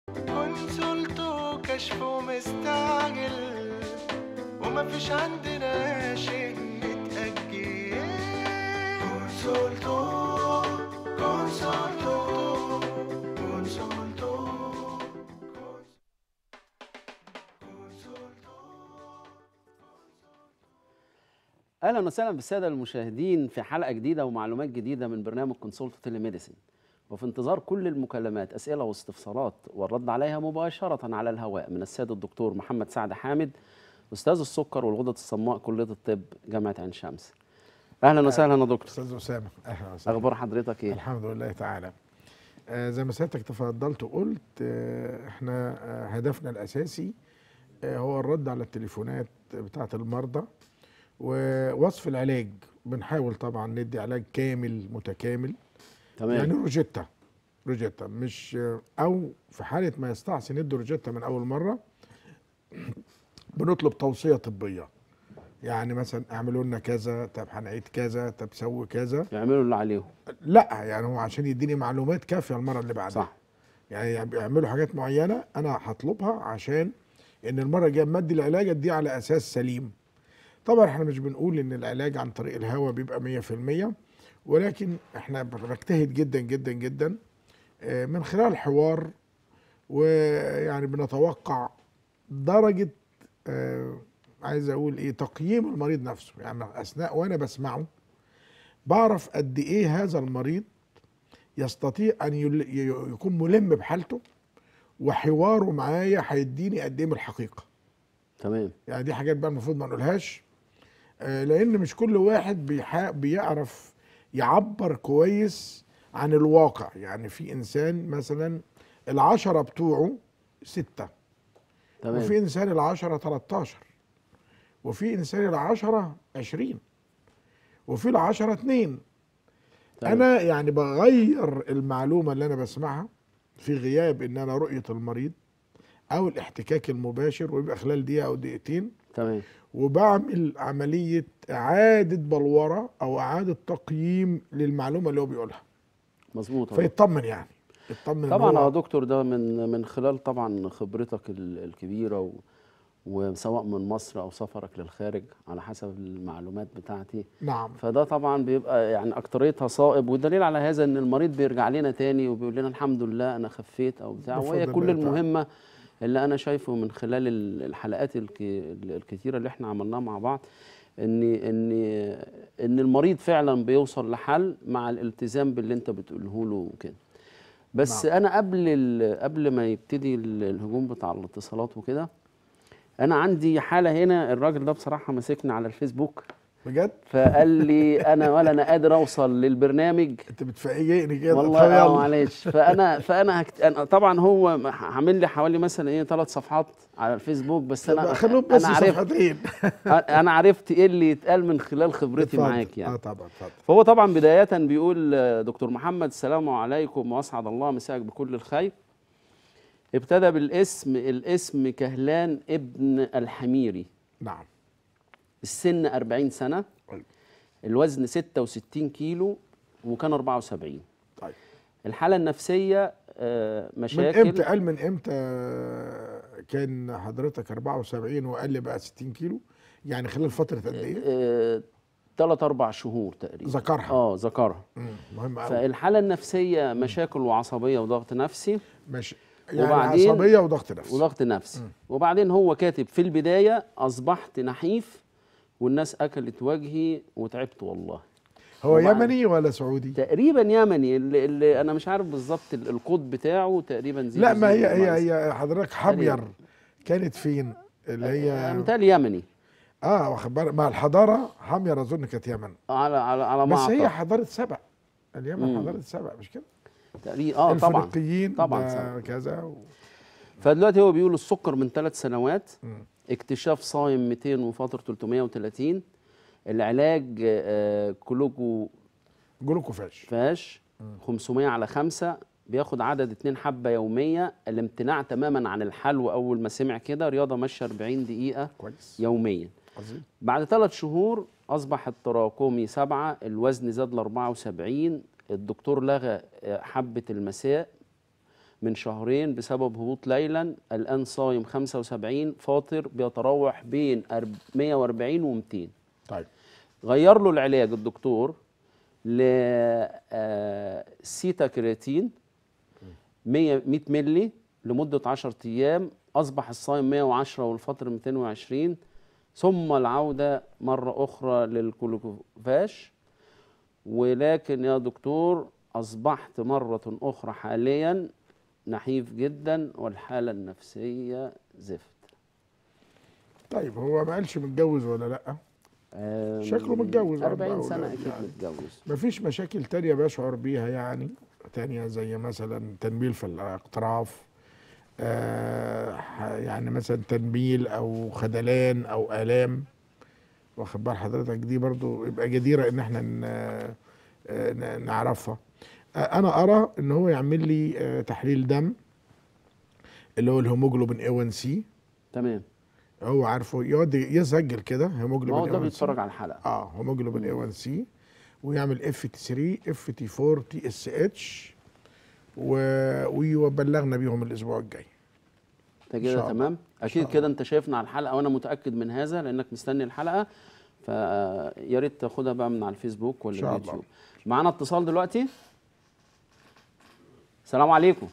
كونسولته كشفه مستعجل ومفيش عندنا شيء متأجل كونسولته كونسولته كونسولته اهلا وسهلا بالساده المشاهدين في حلقه جديده ومعلومات جديده من برنامج كونسولت تيليميديسين وفي انتظار كل المكالمات اسئله واستفسارات والرد عليها مباشره على الهواء من السيد الدكتور محمد سعد حامد استاذ السكر والغدد الصماء كليه الطب جامعه عين شمس اهلا وسهلا يا دكتور استاذ اسامه اهلا وسهلا اخبار حضرتك ايه الحمد لله تعالى آه زي ما سيادتك تفضلت وقلت آه احنا آه هدفنا الاساسي آه هو الرد على التليفونات بتاعه المرضى ووصف العلاج بنحاول طبعا ندي علاج كامل متكامل تمام يعني روجيتا روجيتا مش آه، او في حاله ما يستعصي ندي روجيتا من اول مره بنطلب توصيه طبيه يعني مثلا اعملوا لنا كذا طب هنعيد كذا طب سوي كذا يعملوا اللي عليهم لا يعني هو عشان يديني معلومات كافيه المره اللي بعدها صح يعني بيعملوا حاجات معينه انا هطلبها عشان ان المره الجايه اما ادي العلاج اديه على اساس سليم طبعا احنا مش بنقول ان العلاج عن طريق الهواء بيبقى 100% ولكن احنا بنجتهد جدا جدا جدا آه، من خلال حوار ويعني بنتوقع درجه آه، عايز اقول ايه تقييم المريض نفسه يعني اثناء وانا بسمعه بعرف قد ايه هذا المريض يستطيع ان يل- ي- يكون ملم بحالته وحواره معايا هيديني قد ايه من الحقيقه تمام يعني دي حاجات بقى المفروض ما نقولهاش آه، لان مش كل واحد بيحا بيعرف يعبر كويس عن الواقع يعني في انسان مثلا العشرة بتوعه ستة تمام وفي انسان العشرة 13 وفي انسان العشرة 20 وفي العشرة اتنين تمام. انا يعني بغير المعلومه اللي انا بسمعها في غياب ان انا رؤيه المريض او الاحتكاك المباشر ويبقى خلال دقيقه او دقيقتين تمام وبعمل عمليه اعاده بلوره او اعاده تقييم للمعلومه اللي هو بيقولها مظبوط يا دكتور. فيطمن يعني يطمن إن طبعا هو- يا دكتور ده من من خلال طبعا خبرتك ال- الكبيره و وسواء من مصر او سفرك للخارج على حسب المعلومات بتاعتي نعم فده طبعا بيبقى يعني اكتريتها صائب والدليل على هذا ان المريض بيرجع لنا تاني وبيقول لنا الحمد لله انا خفيت او بتاع بفضل وهي كل الله تعالى. المهمه اللي انا شايفه من خلال ال- الحلقات الك- الكتيره اللي احنا عملناها مع بعض ان ان ان المريض فعلا بيوصل لحل مع الالتزام باللي انت بتقوله له وكده بس نعم. انا قبل ال- قبل ما يبتدي ال- الهجوم بتاع الاتصالات وكده انا عندي حاله هنا الراجل ده بصراحه ماسكني على الفيسبوك بجد فقال لي انا ولا انا قادر اوصل للبرنامج انت بتفاجئني كده طب والله اه يلا. معلش فانا فانا هكت... أنا طبعا هو عامل لي حوالي مثلا ايه ثلاث صفحات على الفيسبوك بس طب انا خلوهم بس انا عرفت صفحتين انا عرفت ايه اللي يتقال من خلال خبرتي اتفضل. معاك اه يعني طبعا اتفضل فهو طبعا بدايه بيقول آه، دكتور محمد السلام عليكم واسعد الله مساك بكل الخير ابتدى بالاسم الاسم كهلان ابن الحميري نعم السن 40 سنه طيب. الوزن 66 كيلو وكان 74 طيب الحاله النفسيه آه، من مشاكل امتى قال من امتى كان حضرتك 74 وقال لي بقى 60 كيلو يعني خلال فتره قد ايه آه، ثلاث اربع شهور تقريبا ذكرها اه ذكرها مم، مهم قوي فالحاله النفسيه مشاكل وعصبيه وضغط نفسي ماشي يعني وبعدين- عصبيه وضغط نفسي وضغط نفسي وبعدين هو كاتب في البدايه اصبحت نحيف والناس اكلت وجهي وتعبت والله هو وبعد- يمني ولا سعودي تقريبا يمني اللي, اللي انا مش عارف بالظبط ال- الكود بتاعه تقريبا زي لا ما هي هي هي حضرتك حمير كانت فين اللي هي متهيألي يمني اه واخد بالك مع الحضاره حمير اظن كانت يمن على على على ما بس هي أعتقد. حضاره سبع اليمن مم. حضاره سبع مش كده تقريبا اه طبعا الفلبيين طبعا ده سبع. كذا و... فدلوقتي هو بيقول السكر من ثلاث سنوات مم. اكتشاف صايم 200 وفتره 330 العلاج آه، كلوجو جلوكوفاج فاش 500 على 5 بياخد عدد اتنين حبه يوميه الامتناع تماما عن الحلو اول ما سمع كده رياضه ماشيه 40 دقيقه كويس يوميا عظيم بعد ثلاث شهور اصبح التراكمي سبعة الوزن زاد ل 74 الدكتور لغى آه، حبه المساء من شهرين بسبب هبوط ليلا الآن صايم 75 فاطر بيتراوح بين أرب- 140 و 200 طيب غير له العلاج الدكتور ل آه، سيتا كرياتين 100 100 مللي لمدة 10 أيام أصبح الصايم 110 والفطر 220 ثم العودة مرة أخرى للكلوكوفاش ولكن يا دكتور أصبحت مرة أخرى حاليا نحيف جدا والحالة النفسية زفت طيب هو ما قالش متجوز ولا لا آم، شكله متجوز، 40 أربعة سنة أولاد أكيد يعني. متجوز مفيش مشاكل تانية بشعر بيها يعني تانية زي مثلا تنميل في الأطراف آه ح- يعني مثلا تنميل أو خدلان أو آلام واخد بال حضرتك دي برضو يبقى جديرة إن احنا ن- آه، ن- نعرفها آه أنا أرى إن هو يعمل لي آه تحليل دم اللي هو الهيموجلوبين A1C تمام هو عارفه يقعد يسجل كده ما هو هيموجلوبين ده A1C. بيتفرج على الحلقة اه هيموجلوبين اي 1 سي ويعمل اف تي 3 اف تي 4 تي اس اتش ويبلغنا بيهم الاسبوع الجاي انت شاء كده الله. تمام اكيد كده انت شايفنا على الحلقه وانا متاكد من هذا لانك مستني الحلقه فيا ريت تاخدها بقى من على الفيسبوك ولا إن شاء الله. اليوتيوب معانا اتصال دلوقتي السلام عليكم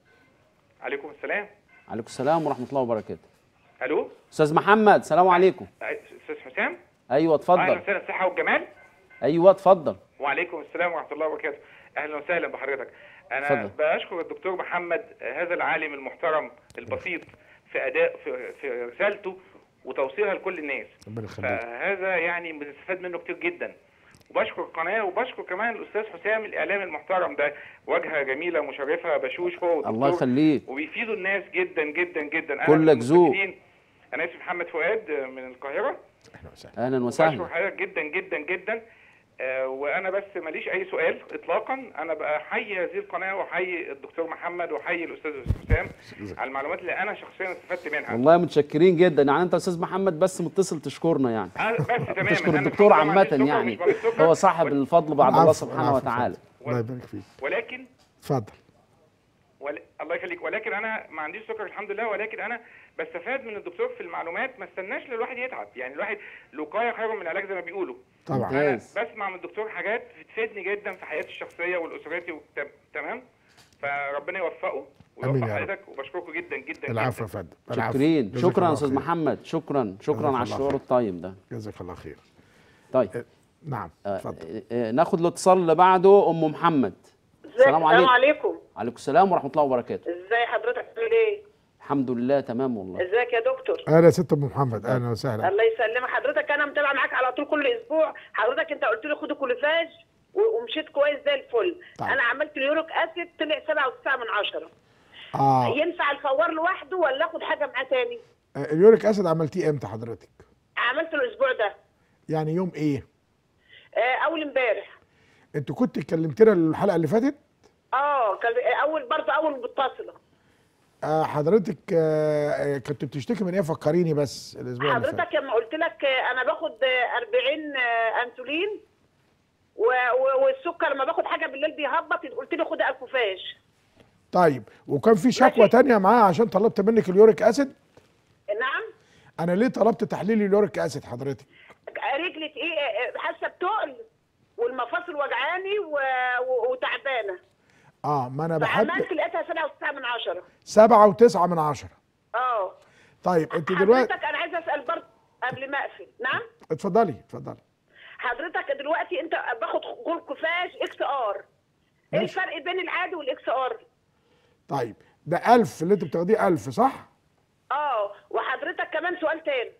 عليكم السلام عليكم السلام ورحمه الله وبركاته الو استاذ محمد السلام عليكم استاذ حسام ايوه اهلا اتفضل وسهلا الصحه والجمال ايوه اتفضل وعليكم السلام ورحمه الله وبركاته اهلا وسهلا بحضرتك انا اتفضل. بشكر الدكتور محمد هذا العالم المحترم البسيط في اداء في, في رسالته وتوصيلها لكل الناس ربنا يخليك فهذا يعني بنستفاد منه كتير جدا وبشكر القناه وبشكر كمان الاستاذ حسام الاعلام المحترم ده واجهه جميله مشرفه بشوش هو والدكتور الله يخليك وبيفيدوا الناس جدا جدا جدا أنا كلك من ذوق. المستفيدين. انا اسمي محمد فؤاد من القاهره اهلا وسهلا اهلا بشكر وسهلا حضرتك جدا جدا جدا آه، وانا بس ماليش اي سؤال اطلاقا انا بحيي هذه القناه واحيي الدكتور محمد واحيي الاستاذ حسام على المعلومات اللي انا شخصيا استفدت منها والله متشكرين جدا يعني انت يا استاذ محمد بس متصل تشكرنا يعني آه، بس تماما تشكر أنا الدكتور الحمد لله ما عامة عنديش سكر يعني ومش مريض سكر، هو صاحب ول- الفضل بعد الله العفو، سبحانه العفو، وتعالى اتفضل. الله يبارك فيك ولكن اتفضل ول... الله يخليك ولكن انا ما عنديش سكر الحمد لله ولكن انا بستفاد من الدكتور في المعلومات ما استناش للواحد يتعب يعني الواحد الوقايه خير من العلاج زي ما بيقولوا طبعا انا ممتاز. بسمع من الدكتور حاجات بتفيدني جدا في حياتي الشخصيه والاسرتي وت- تمام فربنا يوفقه آمين ويوفق يا رب. حضرتك وبشكركم جدا جدا العفو جدا. يا فندم العفو. شكرين جزاك شكرا يا الله استاذ خير. محمد شكرا شكرا جزاك على الله الشعور خير. الطيب ده جزاك الله خير طيب آه، نعم اتفضل آه، ناخد الاتصال اللي بعده ام محمد السلام عليكم عليكم عليكم السلام ورحمه الله وبركاته ازاي حضرتك عامل ايه الحمد لله تمام والله ازيك يا دكتور اهلا يا ست ام محمد اهلا وسهلا الله يسلمك حضرتك انا متابعه معاك على طول كل اسبوع حضرتك انت قلت لي خد كوليفاج و- ومشيت كويس زي الفل طيب. انا عملت اليوريك اسيد طلع 7.9 من عشرة اه ينفع الفوار لوحده ولا اخد حاجه معاه تاني آه، اليوريك اسيد عملتيه امتى حضرتك عملته الاسبوع ده يعني يوم ايه آه، اول امبارح انت كنت كلمتنا الحلقه اللي فاتت اه كان- اول برضه اول متصله آه حضرتك آه آه، كنت بتشتكي من ايه فكريني بس الاسبوع اللي فات حضرتك لما قلت لك آه، انا باخد آه، 40 آه، انسولين و- و- والسكر لما باخد حاجه بالليل بيهبط قلت لي خد الكوفاج طيب وكان في شكوى ماشي. تانية معاه عشان طلبت منك اليوريك اسيد نعم انا ليه طلبت تحليل اليوريك اسيد حضرتك رجلي ايه حاسه بتقل والمفاصل وجعاني و... و... وتعبانه اه ما انا بحب فعملت لقيتها 7.9 من عشرة سبعة وتسعة من عشرة اه طيب انت دلوقتي حضرتك انا عايزه اسال برضه قبل ما اقفل نعم اتفضلي اتفضلي حضرتك دلوقتي انت باخد جلوكوفاج اكس ار ايه ماشي. الفرق بين العادي والاكس ار طيب ده ألف اللي انت بتاخديه ألف صح؟ اه وحضرتك كمان سؤال تاني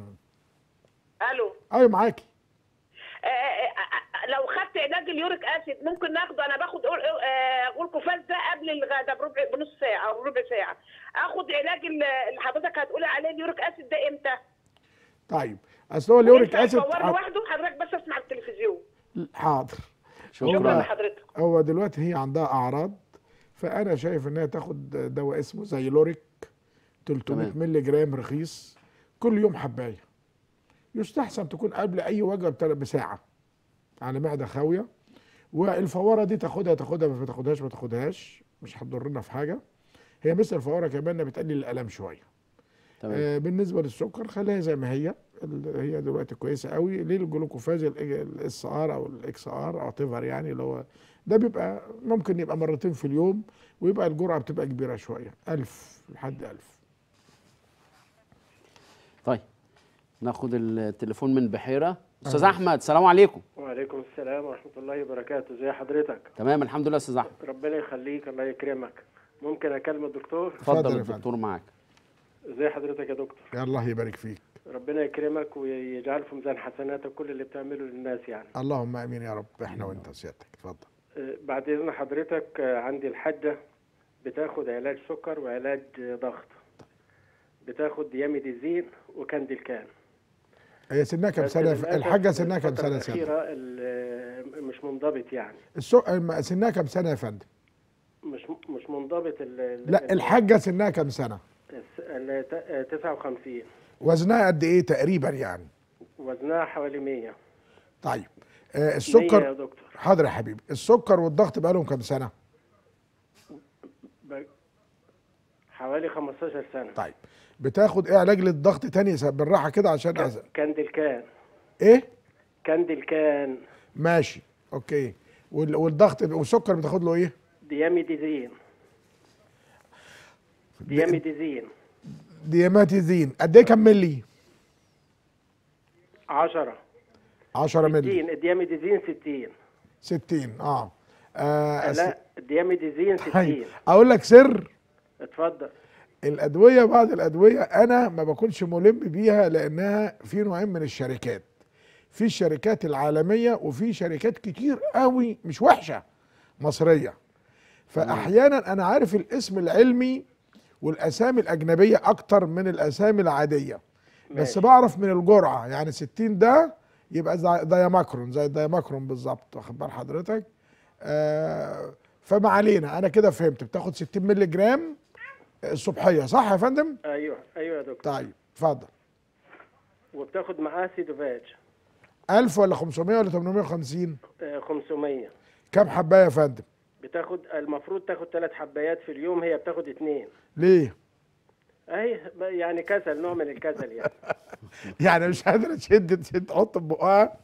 الو ايوه معاكي آه، آه، آه، لو خدت علاج اليوريك اسيد ممكن ناخده انا باخد أور- آه، غلوكوفاز ده قبل الغداء بربع بنص ساعه او ربع ساعه اخد علاج ال- اللي حضرتك هتقولي عليه اليوريك اسيد ده امتى؟ طيب اصل هو اليوريك ينفع اسيد يصور لوحده حضرتك بس اسمع التلفزيون حاضر شكرا شكرا لحضرتك هو دلوقتي هي عندها اعراض فانا شايف انها تاخد دواء اسمه زي لوريك 300 تمام. مللي جرام رخيص كل يوم حبايه يستحسن تكون قبل اي وجبه بتل- بساعه على معده خاويه والفواره دي تاخدها تاخدها ما تاخدهاش ما تاخدهاش مش هتضرنا في حاجه هي مثل الفواره كمان إنها بتقلل الالم شويه تمام آه بالنسبه للسكر خليها زي ما هي ال- هي دلوقتي كويسه قوي ليه الجلوكوفاز الاس ار او الاكس ار او تيفر يعني اللي هو ده بيبقى ممكن يبقى مرتين في اليوم ويبقى الجرعه بتبقى كبيره شويه 1000 لحد 1000 طيب ناخد التليفون من بحيره استاذ احمد السلام عليكم وعليكم السلام ورحمة الله وبركاته ازي حضرتك تمام الحمد لله استاذ احمد ربنا يخليك الله يكرمك ممكن اكلم الدكتور اتفضل اتفضل يا فندم. الدكتور معاك ازي حضرتك يا دكتور يا الله يبارك فيك ربنا يكرمك ويجعل في ميزان حسناتك كل اللي بتعمله للناس يعني اللهم امين يا رب احنا وانت سيادتك اتفضل أه، بعد اذن حضرتك أه، عندي الحاجة بتاخد علاج سكر وعلاج أه، ضغط بتاخد دياميديزين وكانديلكان هي سنها كام بس سنه للأسف الحاجه سنها كام الفترة سنه يا سيادتك الأخيرة ال- مش منضبط يعني السو... الم- سنها كام سنه يا فندم مش مش منضبط ال ال- لا ال- الحاجه سنها كام سنه الس- ال- ت- أه، 59 وزنها قد ايه تقريبا يعني وزنها حوالي 100 طيب آه 100 يا السكر دكتور حاضر يا حبيبي السكر والضغط بقالهم كام سنه ب- حوالي 15 سنة طيب بتاخد ايه علاج للضغط تاني س- بالراحه كده عشان أز... كاندلكان ايه كاندلكان ماشي اوكي وال... والضغط والسكر بتاخد له ايه دياميديزين دياميديزين دياماتيزين قد ايه كام ملي 10 10 ملي 60 الدياميديزين 60 60 اه, آه أس- لا الدياميديزين 60 طيب اقول لك سر اتفضل الادويه بعض الادويه انا ما بكونش ملم بيها لانها في نوعين من الشركات في الشركات العالميه وفي شركات كتير قوي مش وحشه مصريه فاحيانا انا عارف الاسم العلمي والاسامي الاجنبيه اكتر من الاسامي العاديه بس ماشي. بعرف من الجرعه يعني 60 ده يبقى زي دايماكرون زي الدايماكرون بالظبط واخد بال حضرتك آه فما علينا انا كده فهمت بتاخد 60 مللي جرام الصبحيه صح يا فندم ايوه ايوه يا دكتور طيب اتفضل وبتاخد معاه سيدوفاج 1000 ولا 500 ولا 850 آه، 500 كام حبايه يا فندم بتاخد المفروض تاخد ثلاث حبايات في اليوم هي بتاخد اثنين ليه اهي ب- يعني كسل نوع من الكسل يعني يعني مش قادره تشد تشد تحط في بقها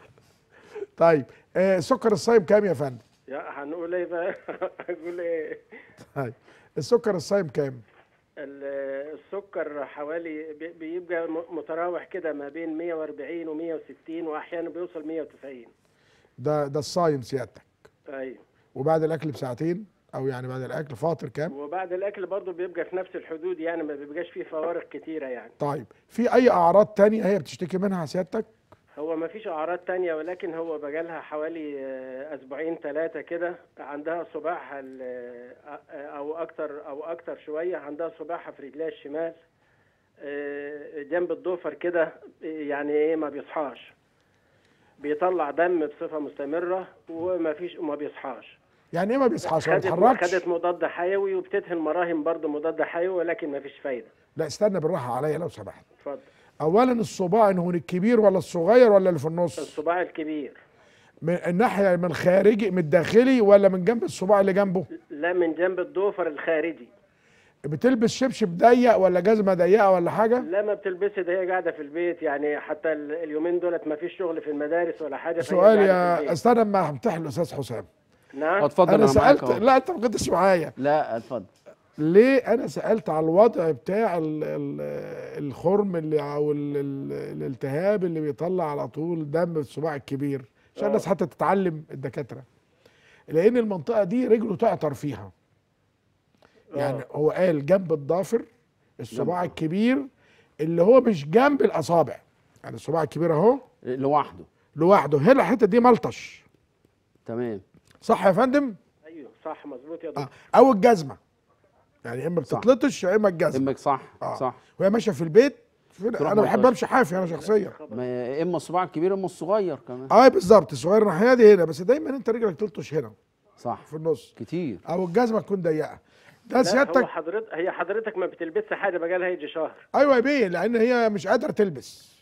طيب آه سكر الصايم كام يا فندم يا هنقول ايه بقى هنقول ايه طيب السكر الصايم كام ال- السكر حوالي بي- بيبقى م- متراوح كده ما بين 140 و160 واحيانا بيوصل 190 ده ده الصايم سيادتك ايوه وبعد الاكل بساعتين او يعني بعد الاكل فاطر كام وبعد الاكل برضه بيبقى في نفس الحدود يعني ما بيبقاش فيه فوارق كتيره يعني طيب في اي اعراض تانية هي بتشتكي منها سيادتك هو ما فيش اعراض تانية ولكن هو بقالها حوالي آه، اسبوعين ثلاثه كده عندها صباعها ال- آه، او اكتر او اكتر شويه عندها صباعها في رجلها الشمال آه، جنب الضفر كده آه، يعني ايه ما بيصحاش بيطلع دم بصفه مستمره وما فيش وما بيصحاش يعني ايه ما بيصحاش ما خدت بيتحركش خدت مضاد حيوي وبتدهن مراهم برضه مضاد حيوي ولكن ما فيش فايده لا استنى بالراحه عليا لو سمحت اتفضل اولا الصباع انه الكبير ولا الصغير ولا اللي في النص الصباع الكبير من الناحيه من الخارجي من الداخلي ولا من جنب الصباع اللي جنبه لا من جنب الضفر الخارجي بتلبس شبشب ضيق ولا جزمه ضيقه ولا حاجه لا ما بتلبسش ده هي قاعده في البيت يعني حتى ال- اليومين دولت ما فيش شغل في المدارس ولا حاجه فهي سؤال قاعدة في يا البيت. استنى اما همتحن الاستاذ حسام نعم اتفضل انا انا معاك سالت أهو. لا انت ما كنتش معايا لا اتفضل ليه انا سالت على الوضع بتاع ال ال الخرم اللي او ال ال الالتهاب اللي بيطلع على طول دم في الصباع الكبير عشان الناس حتى تتعلم الدكاتره لان المنطقه دي رجله تعطر فيها يعني آه. هو قال جنب الضافر الصباع الكبير اللي هو مش جنب الاصابع يعني الصباع الكبير اهو لوحده لوحده هنا الحته دي ملطش تمام صح يا فندم ايوه صح مظبوط يا آه. دكتور او الجزمه يعني اما صح. بتتلطش يا اما الجزمه امك صح آه. صح وهي ماشيه في البيت في تروح انا بحب ملطش. امشي حافي انا شخصيا ما اما الصباع الكبير اما الصغير كمان اه بالظبط الصغير الناحيه دي هنا بس دايما انت رجلك تلطش هنا صح في النص كتير او الجزمه تكون ضيقه ده لا هو سيادتك حضرتك هي حضرتك ما بتلبسش حاجه بقالها يجي شهر ايوه يا بيه لان هي مش قادره تلبس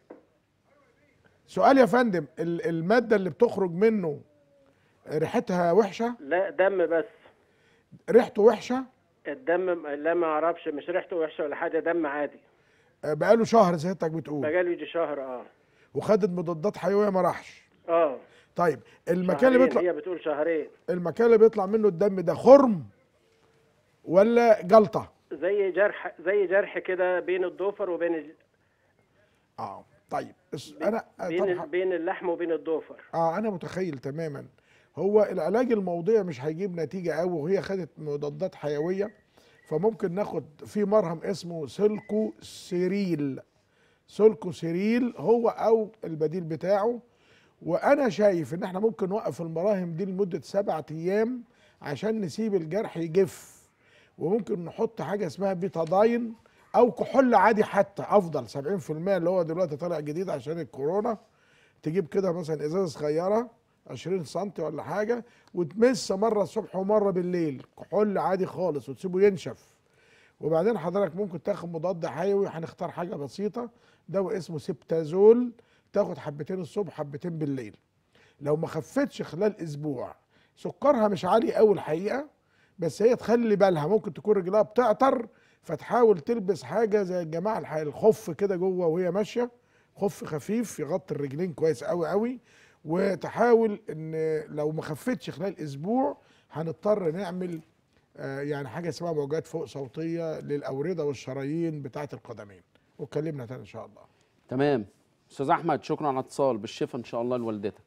سؤال يا فندم ال- الماده اللي بتخرج منه ريحتها وحشه لا دم بس ريحته وحشه الدم لا ما اعرفش مش ريحته وحشه ولا حاجه دم عادي آه، بقاله شهر سيادتك بتقول بقاله يجي شهر اه وخدت مضادات حيويه ما راحش اه طيب المكان اللي شهرين، بيطلع هي بتقول شهرين المكان اللي بيطلع منه الدم ده خرم ولا جلطه زي جرح زي جرح كده بين الضوفر وبين الج- اه طيب اس- انا آه، بين طبعا بين اللحم وبين الضوفر اه انا متخيل تماما هو العلاج الموضعي مش هيجيب نتيجه قوي وهي خدت مضادات حيويه فممكن ناخد في مرهم اسمه سيلكو سيريل سيلكو سيريل هو او البديل بتاعه وانا شايف ان احنا ممكن نوقف المراهم دي لمده سبعة ايام عشان نسيب الجرح يجف وممكن نحط حاجه اسمها بيتاداين او كحول عادي حتى افضل 70% اللي هو دلوقتي طالع جديد عشان الكورونا تجيب كده مثلا ازازه صغيره 20 سم ولا حاجه وتمس مره الصبح ومره بالليل كحول عادي خالص وتسيبه ينشف وبعدين حضرتك ممكن تاخد مضاد حيوي هنختار حاجه بسيطه دواء اسمه سيبتازول تاخد حبتين الصبح حبتين بالليل لو ما خفتش خلال اسبوع سكرها مش عالي قوي الحقيقه بس هي تخلي بالها ممكن تكون رجلها بتعطر فتحاول تلبس حاجه زي الجماعه الح- الخف كده جوه وهي ماشيه خف خفيف يغطي الرجلين كويس قوي قوي وتحاول ان لو ما خفتش خلال اسبوع هنضطر نعمل آه، يعني حاجه اسمها موجات فوق صوتيه للاورده والشرايين بتاعه القدمين واتكلمنا تاني ان شاء الله تمام استاذ احمد شكرا على الاتصال بالشفاء ان شاء الله لوالدتك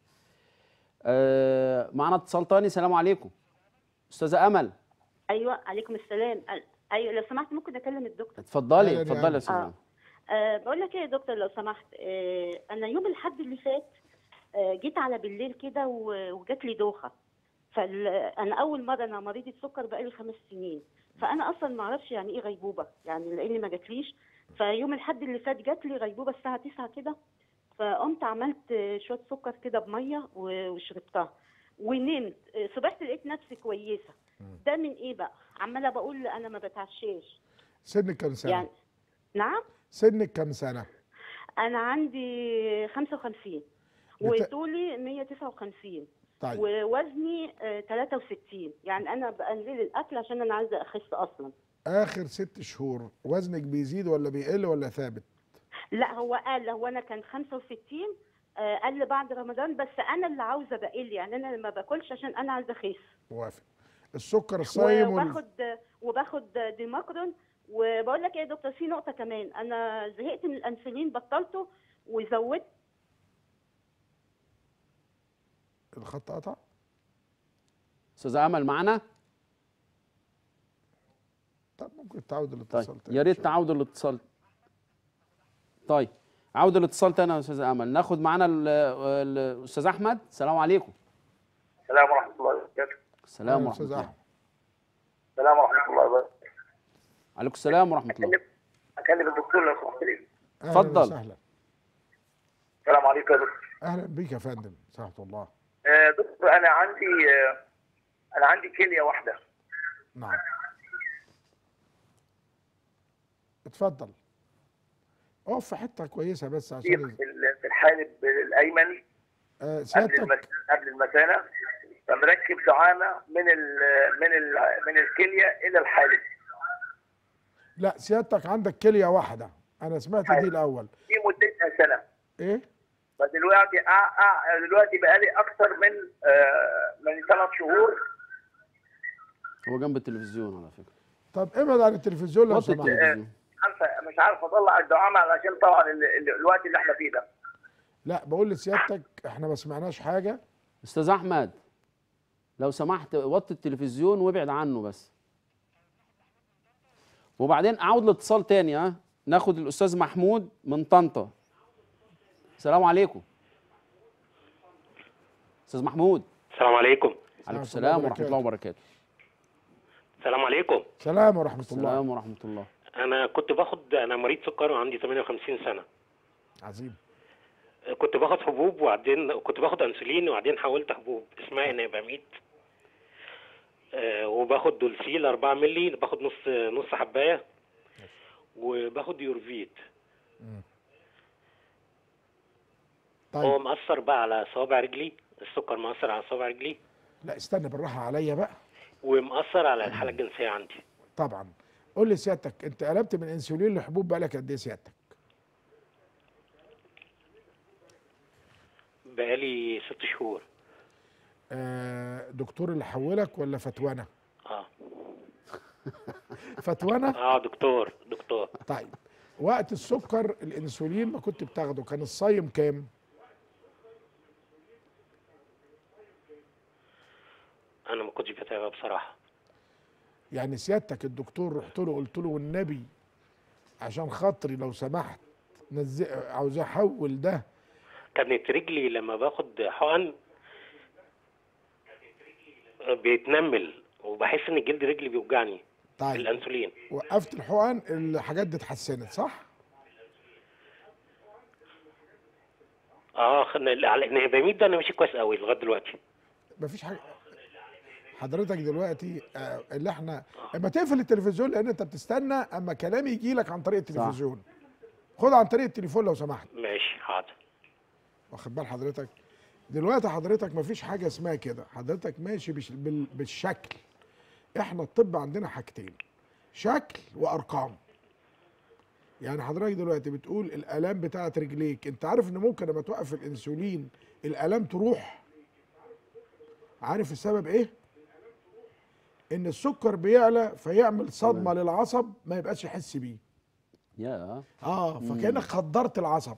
آه معنا اتصال تاني سلام عليكم استاذه امل ايوه عليكم السلام أ- ايوه لو سمحت ممكن اكلم الدكتور اتفضلي أهلاً يا اتفضلي أمل. يا استاذه آه. أمل. أه بقول لك ايه يا دكتور لو سمحت أه انا يوم الاحد اللي فات أه جيت على بالليل كده و- وجات لي دوخه فال انا اول مره انا مريضه سكر بقالي خمس سنين فانا اصلا ما اعرفش يعني ايه غيبوبه يعني لاني ما جاتليش فيوم الاحد اللي فات جات لي غيبوبه الساعه 9 كده فقمت عملت آه، شويه سكر كده بميه و- وشربتها ونمت آه، صبحت لقيت نفسي كويسه ده من ايه بقى عماله بقول انا ما بتعشاش سنك كام سنه يعني نعم سنك كام سنه انا عندي 55 وطولي 159 طيب ووزني آه، 63 يعني انا بقلل الاكل عشان انا عايزه اخس اصلا اخر ست شهور وزنك بيزيد ولا بيقل ولا ثابت لا هو قال هو انا كان 65 آه، قل بعد رمضان بس انا اللي عاوزه بقل يعني انا ما باكلش عشان انا عايزه اخس موافق السكر الصايم وال... وباخد وباخد ديماكرون وبقول لك ايه يا دكتور في نقطه كمان انا زهقت من الانسولين بطلته وزودت الخط قطع استاذه امل معنا طب ممكن تعود طيب الاتصال تاني يا إن ريت شاء الله. تعود الاتصال طيب عود الاتصال تاني يا استاذ امل ناخد معانا ال- ال- الاستاذ احمد السلام عليكم السلام ورحمة الله وبركاته السلام أهلا ورحمه أستاذ الله أحمد. السلام ورحمة الله وبركاته عليكم السلام ورحمه الله أكلم أكلم الدكتور لو سمحت لي أهلاً اتفضل. وسهلا السلام عليكم يا دكتور اهلا بيك يا فندم سلامة الله آه، دكتور أنا عندي آه، أنا عندي كلية واحدة نعم اتفضل اقف في حته كويسه بس في عشان في ال- في الحالب الأيمن آه قبل سيادتك المس... قبل المثانة فمركب دعامة من ال... من ال... من الكلية إلى الحالب لا سيادتك عندك كليه واحده انا سمعت دي الاول في مدتها سنة ايه فدلوقتي أع... أع... دلوقتي بقالي أكثر من آه، من ثلاث شهور هو جنب التلفزيون على فكره طب ابعد عن التلفزيون لو وطي سمحت التلفزيون عارفة مش عارف أطلع الدعامة علشان طبعا ال... ال... الوقت اللي احنا فيه ده لا بقول لسيادتك احنا ما سمعناش حاجه استاذ احمد لو سمحت وطي التلفزيون وابعد عنه بس وبعدين اعود الاتصال تاني ها ناخد الاستاذ محمود من طنطا السلام عليكم استاذ محمود السلام عليكم عليكم الله السلام ورحمه وبركاته. الله وبركاته السلام عليكم سلام ورحمه الله السلام ورحمه الله انا كنت باخد انا مريض سكر وعندي 58 سنه عظيم كنت باخد حبوب وبعدين كنت باخد انسولين وبعدين حولت حبوب اسمها اناباميد آه وباخد دولسيل 4 مللي باخد نص نص حبايه وباخد يورفيت هو طيب مأثر بقى على صوابع رجلي السكر مأثر على صوابع رجلي لا استنى بالراحه عليا بقى ومأثر على الحالة الجنسية عندي طبعا قول لي سيادتك انت قلبت من انسولين لحبوب بقالك قد ايه سيادتك بقالي ست شهور آه دكتور اللي حولك ولا فتوانه اه فتوانه اه دكتور دكتور طيب وقت السكر الانسولين ما كنت بتاخده كان الصايم كام انا ما كنتش بتابع بصراحه يعني سيادتك الدكتور رحت له قلت له والنبي عشان خاطري لو سمحت نزل عاوز احول ده كانت رجلي لما باخد حقن بيتنمل وبحس ان جلد رجلي بيوجعني طيب الانسولين وقفت الحقن الحاجات دي اتحسنت صح اه خلنا على النهباميد ده انا ماشي كويس قوي لغايه دلوقتي مفيش حاجه حضرتك دلوقتي آه، اللي احنا اما تقفل التلفزيون لان انت بتستنى اما كلامي يجي لك عن طريق التلفزيون خد عن طريق التليفون لو سمحت ماشي حاضر واخد بال حضرتك دلوقتي حضرتك مفيش حاجه اسمها كده حضرتك ماشي بش- بال- بالشكل احنا الطب عندنا حاجتين شكل وارقام يعني حضرتك دلوقتي بتقول الالام بتاعت رجليك انت عارف ان ممكن لما توقف الانسولين الالام تروح عارف السبب ايه ان السكر بيعلى فيعمل صدمه للعصب ما يبقاش يحس بيه يا اه فكانك خدرت العصب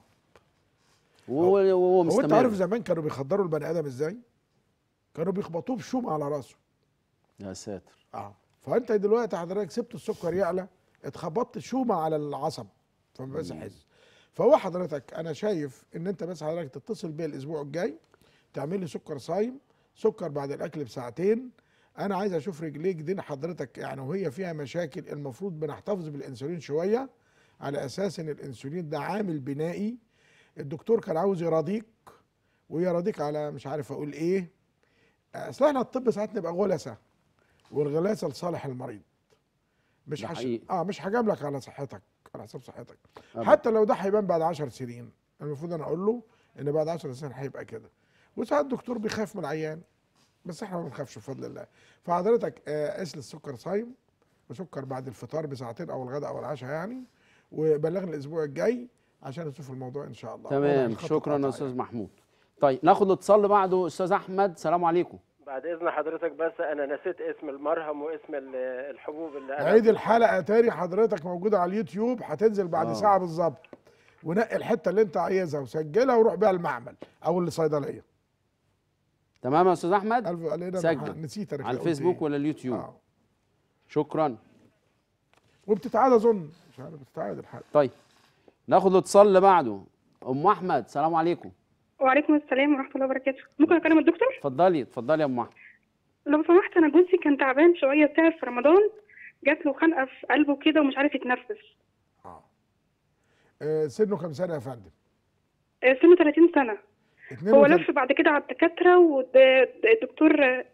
وهو وهو هو انت مستمر عارف زمان كانوا بيخدروا البني ادم ازاي؟ كانوا بيخبطوه بشوم على راسه يا ساتر اه فانت دلوقتي حضرتك سبت السكر يعلى اتخبطت شومه على العصب فما بقاش يحس فهو حضرتك انا شايف ان انت بس حضرتك تتصل بيا الاسبوع الجاي تعمل لي سكر صايم سكر بعد الاكل بساعتين انا عايز اشوف رجليك دي حضرتك يعني وهي فيها مشاكل المفروض بنحتفظ بالانسولين شويه على اساس ان الانسولين ده عامل بنائي الدكتور كان عاوز يراضيك ويراضيك على مش عارف اقول ايه اصل احنا الطب ساعات نبقى غلسه والغلاسه لصالح المريض مش ده حش... حقيقي. اه مش هجاملك على صحتك على حساب صحتك أبدا. حتى لو ده هيبان بعد 10 سنين المفروض انا اقول له ان بعد 10 سنين هيبقى كده وساعات الدكتور بيخاف من العيان بس احنا ما بنخافش بفضل الله فحضرتك آه قيس لي السكر صايم وسكر بعد الفطار بساعتين او الغداء او العشاء يعني وبلغني الاسبوع الجاي عشان نشوف الموضوع ان شاء الله تمام واضح الخط شكرا اتقطع يا استاذ محمود طيب ناخد الاتصال اللي بعده استاذ احمد سلام عليكم بعد اذن حضرتك بس انا نسيت اسم المرهم واسم ال- الحبوب اللي انا عيد الحلقه تاني حضرتك موجوده على اليوتيوب هتنزل بعد آه. ساعه بالظبط ونقي الحته اللي انت عايزها وسجلها وروح بيها المعمل او الصيدليه تمام يا استاذ احمد الف علينا سجل. نسيت انا على قلت الفيسبوك إيه. ولا اليوتيوب آه. شكرا وبتتعاد اظن مش عارف بتتعاد الحلقه طيب ناخد الاتصال اللي بعده ام احمد سلام عليكم وعليكم السلام ورحمة الله وبركاته ممكن أكلم الدكتور؟ اتفضلي اتفضلي يا ام احمد لو سمحت أنا جوزي كان تعبان شوية تعب في رمضان جات له خنقة في قلبه كده ومش عارف يتنفس آه سنه كام سنه يا فندم آه، سنه 30 سنة هو 32 لف بعد كده على الدكاترة والدكتور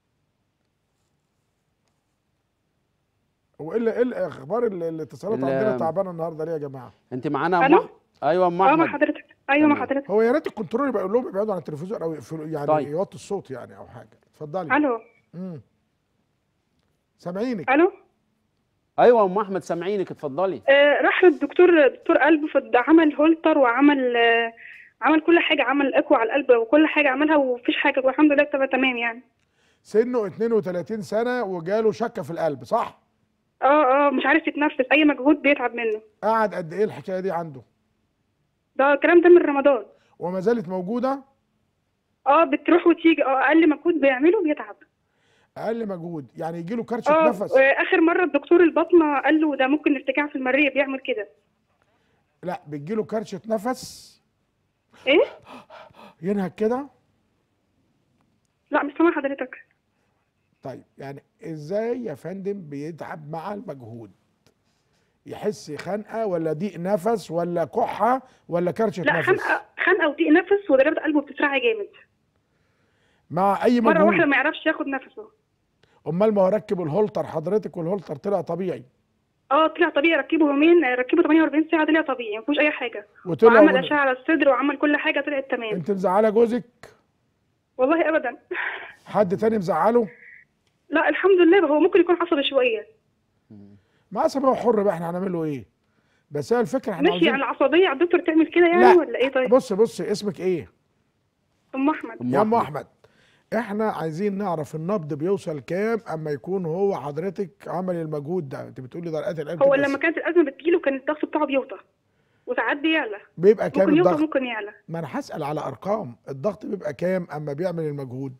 هو ايه اللي- ايه الاخبار ال- الاتصالات ال- عندنا تعبانه النهارده ليه يا جماعه انت معانا يا ام ألو؟ أحمد؟ ايوه يا ام اه مع احمد حضرتك أيوه مع تمام. حضرتك هو يا ريت الكنترول يبقى يقول لهم يبعدوا عن التلفزيون او يقفلوا يعني طيب. يوطوا الصوت يعني او حاجه اتفضلي ألو امم سامعينك ألو ايوه يا ام احمد سامعينك اتفضلي آه راح للدكتور دكتور قلب فعمل هولتر وعمل آه عمل كل حاجة عمل اكو على القلب وكل حاجة عملها ومفيش حاجة والحمد لله تبقى تمام يعني سنه 32 سنه وجاله شكه في القلب صح اه اه مش عارف يتنفس أي مجهود بيتعب منه قعد قد ايه الحكايه دي عنده ده الكلام ده من رمضان وما زالت موجوده اه بتروح وتيجي اه اقل مجهود بيعمله بيتعب اقل مجهود يعني يجي له كرشه اه نفس آه، اخر مره الدكتور الباطنه قال له ده ممكن ارتجاع في المريء بيعمل كده لا بتجي له كرشه نفس ايه ينهك كده لا مش سامع حضرتك طيب يعني ازاي يا فندم بيتعب مع المجهود يحس خنقه ولا ضيق نفس ولا كحه ولا كرشه لا نفس خنقه خنقه وضيق نفس وضربات قلبه بتسرع جامد مع اي مره واحده مجهود ما يعرفش ياخد نفسه امال ما هو ركب الهولتر حضرتك والهولتر طلع طبيعي اه طلع طبيعي ركبه يومين آه، ركبه 48 ساعه طلع طبيعي ما فيهوش اي حاجه وطلع وعمل ون- اشعه على الصدر وعمل كل حاجه طلعت تمام انت مزعله جوزك والله ابدا حد تاني مزعله لا الحمد لله هو ممكن يكون عصبي شويه ما حسب هو حر بقى احنا هنعمل له ايه بس هي الفكره احنا ماشي عاوزين يعني العصبيه على الدكتور تعمل كده يعني لا. ولا ايه طيب بص بص اسمك ايه ام احمد يا ام احمد احنا عايزين نعرف النبض بيوصل كام اما يكون هو حضرتك عمل المجهود ده انت بتقولي درجات القلب هو تبقى لما كانت الازمه بتجيله كان الضغط بتاعه بيوطى وساعات بيعلى بيبقى كام ممكن يوطى الضغط ممكن يعلى ما انا هسال على ارقام الضغط بيبقى كام اما بيعمل المجهود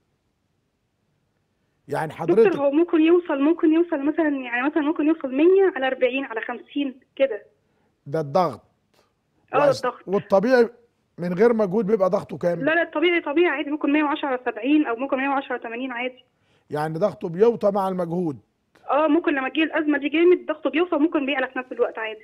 يعني دكتور حضرتك هو ممكن يوصل ممكن يوصل مثلا يعني مثلا ممكن يوصل 100 على 40 على 50 كده ده الضغط اه وعس- الضغط والطبيعي من غير مجهود بيبقى ضغطه كام لا لا طبيعي طبيعي عادي ممكن 110 على 70 او ممكن 110 على 80 عادي يعني ضغطه بيوطى مع المجهود اه ممكن لما تجي الازمه دي جامد ضغطه بيوصل ممكن بيعلى في نفس الوقت عادي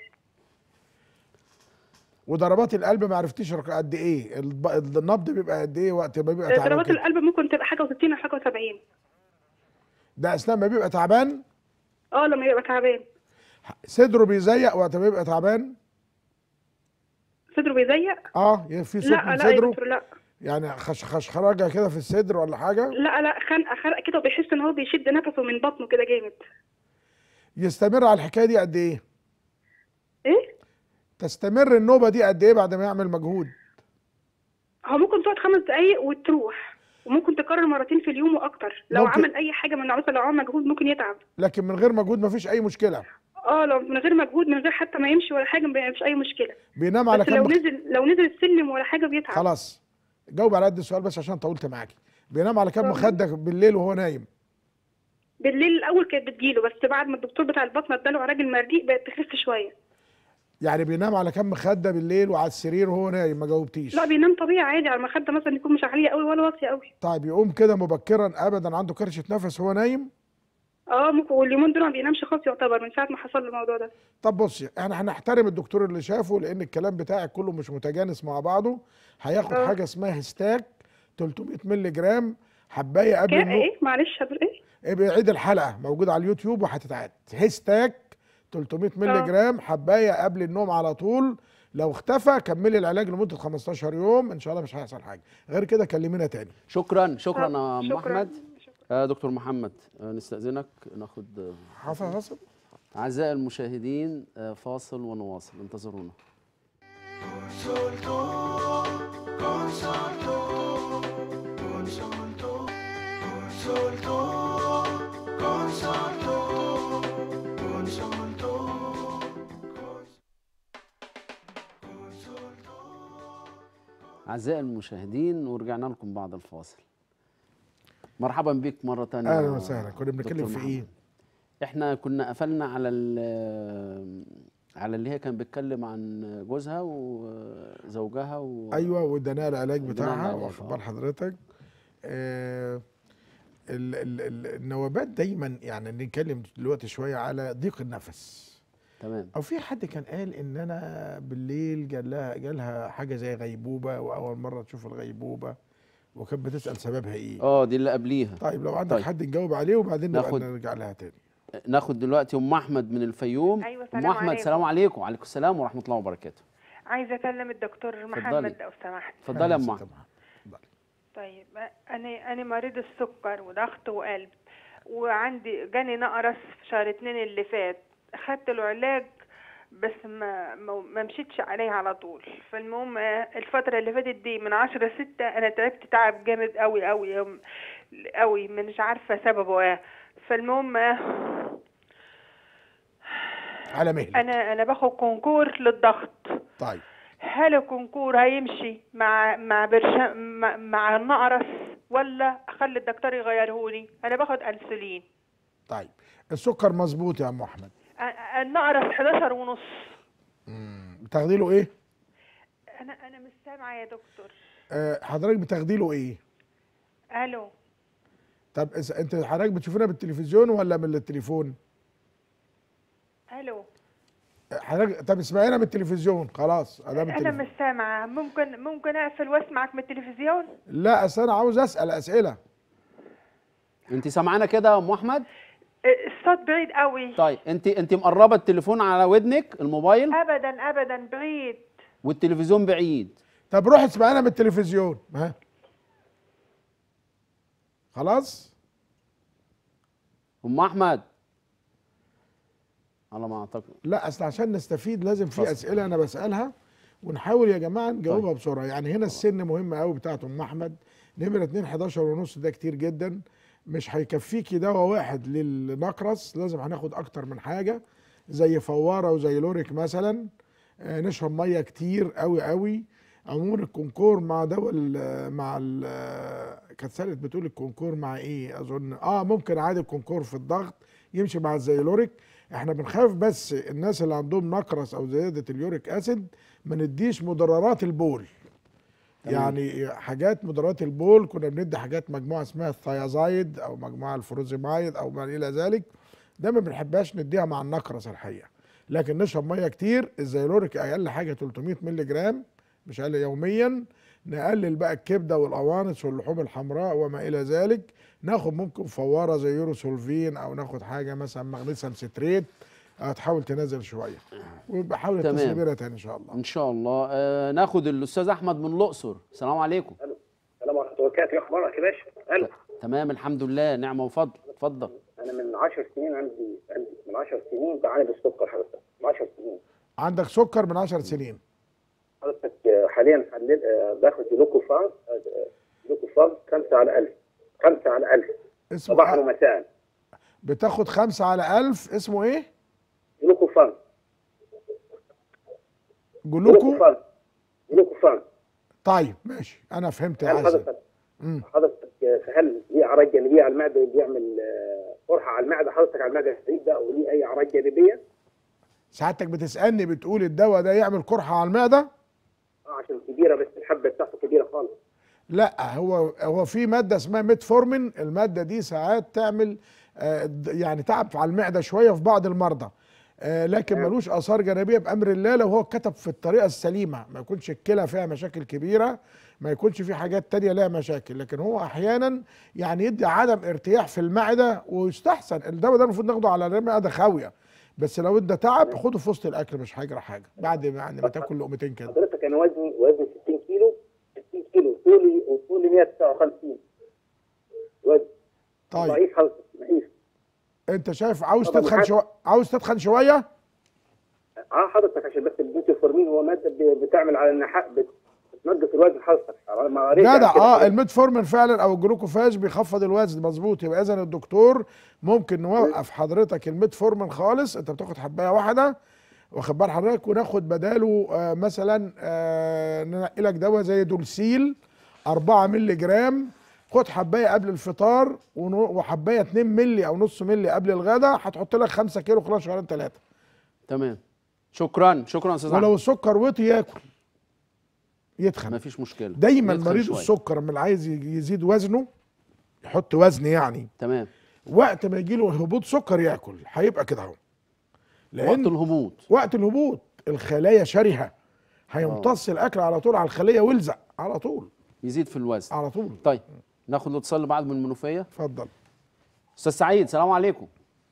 وضربات القلب ما عرفتيش رق- قد ايه الب- النبض بيبقى قد ايه وقت ما بيبقى تعبان ضربات كده؟ القلب ممكن تبقى حاجه و60 او حاجه و70 ده اثناء ما بيبقى تعبان اه لما يبقى تعبان صدره بيزيق وقت ما بيبقى تعبان صدره بيزيق اه يعني في صوت لا من لا يا صدره دكتور لا يعني خش خشخرجه كده في الصدر ولا حاجه لا لا خنقه خرق كده وبيحس ان هو بيشد نفسه من بطنه كده جامد يستمر على الحكايه دي قد ايه ايه تستمر النوبه دي قد ايه بعد ما يعمل مجهود هو ممكن تقعد خمس دقايق وتروح وممكن تكرر مرتين في اليوم واكتر لو ممكن. عمل اي حاجه من مثلا لو عمل مجهود ممكن يتعب لكن من غير مجهود مفيش اي مشكله اه لو من غير مجهود من غير حتى ما يمشي ولا حاجه مفيش اي مشكله بينام على بس لو كام نزل لو نزل السلم ولا حاجه بيتعب خلاص جاوب على قد السؤال بس عشان طولت معاكي بينام على كام طب. مخده بالليل وهو نايم بالليل الاول كانت بتجيله بس بعد ما الدكتور بتاع البطنه اداله علاج المريء بقت تخف شويه يعني بينام على كام مخده بالليل وعلى السرير وهو نايم ما جاوبتيش لا بينام طبيعي عادي على المخده مثلا يكون مش عاليه قوي ولا واطيه قوي طيب يقوم كده مبكرا ابدا عنده كرشه نفس وهو نايم اه ممكن واليومين دول ما بينامش خالص يعتبر من ساعه ما حصل له الموضوع ده طب بصي احنا هنحترم الدكتور اللي شافه لان الكلام بتاعك كله مش متجانس مع بعضه هياخد اه. حاجه اسمها هستاك 300 مللي جرام حبايه قبل كده النوم ايه معلش حضرتك ايه ابقى عيد الحلقه موجوده على اليوتيوب وهتتعاد هستاك 300 مللي اه. جرام حبايه قبل النوم على طول لو اختفى كملي العلاج لمده 15 يوم ان شاء الله مش هيحصل حاجه غير كده كلمينا تاني شكرا شكرا طب، يا ام شكراً. احمد آه دكتور محمد آه نستاذنك ناخد آه، حصل حصل اعزائي المشاهدين آه فاصل ونواصل انتظرونا Consulto, consulto, consulto, consulto, consulto, consulto, consulto. اعزائي المشاهدين ورجعنا لكم بعد الفاصل مرحبا بك مره تانية اهلا يا وسهلا كنا بنتكلم دكتور في ايه محمد. احنا كنا قفلنا على ال- على اللي هي كان بيتكلم عن جوزها وزوجها و... ايوه وادانا العلاج وادانا بتاعها العلاج، واخد آه. بال حضرتك آه ال ال ال النوبات دايما يعني نتكلم دلوقتي شويه على ضيق النفس تمام او في حد كان قال ان انا بالليل جالها جالها حاجه زي غيبوبه واول مره تشوف الغيبوبه وكانت بتسال سببها ايه اه دي اللي قبليها طيب لو عندك طيب. حد نجاوب عليه وبعدين نبقى ناخد- نرجع لها تاني ناخد دلوقتي ام احمد من الفيوم أيوة، ام سلام احمد عليكم. سلام عليكم وعليكم السلام ورحمه الله وبركاته عايزه اكلم الدكتور محمد لو سمحت اتفضلي يا ام أهلا احمد وسهلا. طيب انا انا مريض السكر وضغط وقلب وعندي جاني نقرس في شهر اتنين اللي فات خدت له علاج بس ما ما ما مشيتش عليه على طول فالمهم آه، الفترة اللي فاتت دي من عشرة ستة أنا تعبت تعب جامد أوي أوي أوي- أوي مش عارفة سببه ايه فالمهم آه، على مهلك أنا أنا باخد كونكور للضغط طيب هل الكونكور هيمشي مع مع برشا مع, مع النقرس ولا اخلي الدكتور يغيرهولي انا باخد انسولين طيب السكر مظبوط يا ام احمد أ- النقرس 11 ونص بتاخدي له ايه انا انا مش سامعه يا دكتور آه حضرتك بتاخدي له ايه الو طب إذا انت حضرتك بتشوفينا بالتلفزيون ولا من التليفون الو حضرتك طب اسمعينا بالتلفزيون خلاص ادام انا التليفون مش سامعه ممكن ممكن اقفل واسمعك من التلفزيون لا اصل انا عاوز اسال اسئله انت سامعانا كده يا ام احمد الصوت بعيد قوي طيب انت انت مقربه التليفون على ودنك الموبايل ابدا ابدا بعيد والتلفزيون بعيد طب روح اسمعينا من التلفزيون ها خلاص ام احمد على ما اعتقد لا اصل عشان نستفيد لازم في اتفضل. اسئله انا بسالها ونحاول يا جماعه نجاوبها بسرعه يعني هنا السن مهم قوي بتاعت ام احمد نمره 2 11 ونص ده كتير جدا مش هيكفيكي دواء واحد للنقرس لازم هناخد اكتر من حاجه زي فواره وزي لوريك مثلا آه، نشرب ميه كتير قوي قوي عموما الكونكور مع دواء ال- مع ال- كانت سالت بتقول الكونكور مع ايه اظن اه ممكن عادي الكونكور في الضغط يمشي مع الزيلوريك احنا بنخاف بس الناس اللي عندهم نقرس او زياده اليوريك اسيد ما نديش مضررات البول تمام. يعني حاجات مضررات البول كنا بندي حاجات مجموعه اسمها الثيازايد او مجموعه الفروزيمايد او ما الى ذلك ده ما بنحبهاش نديها مع النقرس الحقيقه لكن نشرب ميه كتير الزيلوريك اقل حاجه 300 مللي جرام مش اقل يوميا نقلل بقى الكبده والقوانص واللحوم الحمراء وما الى ذلك ناخد ممكن فواره زي يوروسولفين او ناخد حاجه مثلا مغنيسيوم ستريت آه، تحاول تنزل شويه وبحاول تمام. اتصل بينا تاني ان شاء الله ان شاء الله آه ناخد الاستاذ احمد من الاقصر السلام عليكم السلام ورحمه الله وبركاته اخبارك يا باشا الو تمام الحمد لله نعمه وفضل اتفضل انا من 10 سنين عندي عندي من 10 سنين بعاني بالسكر حضرتك من 10 سنين عندك سكر من 10 سنين حضرتك آه، حاليا حلل آه، باخد جلوكوفاز آه، جلوكوفاز 5 على 1000 5 على 1000 اسمه صباحا إيه؟ ومساء بتاخد خمسة على ألف اسمه ايه؟ جلوكوفاز جلوكو جلوكوفاز جلوكوفاز طيب ماشي انا فهمت يا هل عزيز حضرتك مم. حضرتك آه، هل ليه اعراض جانبيه على المعده بيعمل آه، قرحه على المعده حضرتك على المعده الحديد او ليه اي اعراض جانبيه؟ سعادتك بتسألني بتقول الدواء ده يعمل قرحة على المعدة؟ اه عشان كبيره بس الحبه بتاعته كبيره خالص لا هو هو في مادة اسمها ميتفورمين المادة دي ساعات تعمل آه، د- يعني تعب على المعدة شوية في بعض المرضى آه، لكن ملوش آثار جانبية بأمر الله لو هو كتب في الطريقة السليمة ما يكونش الكلى فيها مشاكل كبيرة ما يكونش في حاجات تانية لها مشاكل لكن هو أحيانا يعني يدي عدم ارتياح في المعدة ويستحسن الدواء ده المفروض ناخده على المعدة خاوية بس لو ادى تعب خده في وسط الأكل مش هيجرى حاجة بعد ما يعني ما تاكل لقمتين كده حضرتك انا وزني وزني 60 كيلو 60 كيلو طولي وطولي 159 وزن طيب ضعيف حضرتك ضعيف انت شايف عاوز طبعاً تدخن حد- شويه عاوز تدخن شويه اه حضرتك عشان بس البوتيفورمين هو ماده ب- بتعمل على النحاء بت- بتنقص الوزن حضرتك على ما قريت عن جدع كده اه حضرتك. الميتفورمين فعلا او الجلوكوفاج بيخفض الوزن مظبوط يبقى اذا الدكتور ممكن نوقف حضرتك الميتفورمين خالص انت بتاخد حبايه واحده واخد بال حضرتك وناخد بداله آه مثلا آه ننقي لك دواء زي دولسيل 4 مللي جرام خد حبايه قبل الفطار ونو- وحبايه 2 مللي او نص مللي قبل الغداء هتحط لك 5 كيلو خلال شهرين ثلاثه تمام شكرا شكرا يا استاذ ولو احمد السكر وطي ياكل يتخن مفيش مشكله دايما يتخن مريض شوية. السكر لما اللي عايز يزيد وزنه يحط وزن يعني تمام وقت ما يجي له هبوط سكر ياكل هيبقى كده اهو وقت الهبوط وقت الهبوط الخلايا شرهه هيمتص الاكل على طول على الخليه ويلزق على طول يزيد في الوزن على طول طيب ناخد الاتصال اللي بعد من المنوفيه اتفضل استاذ سعيد سلام عليكم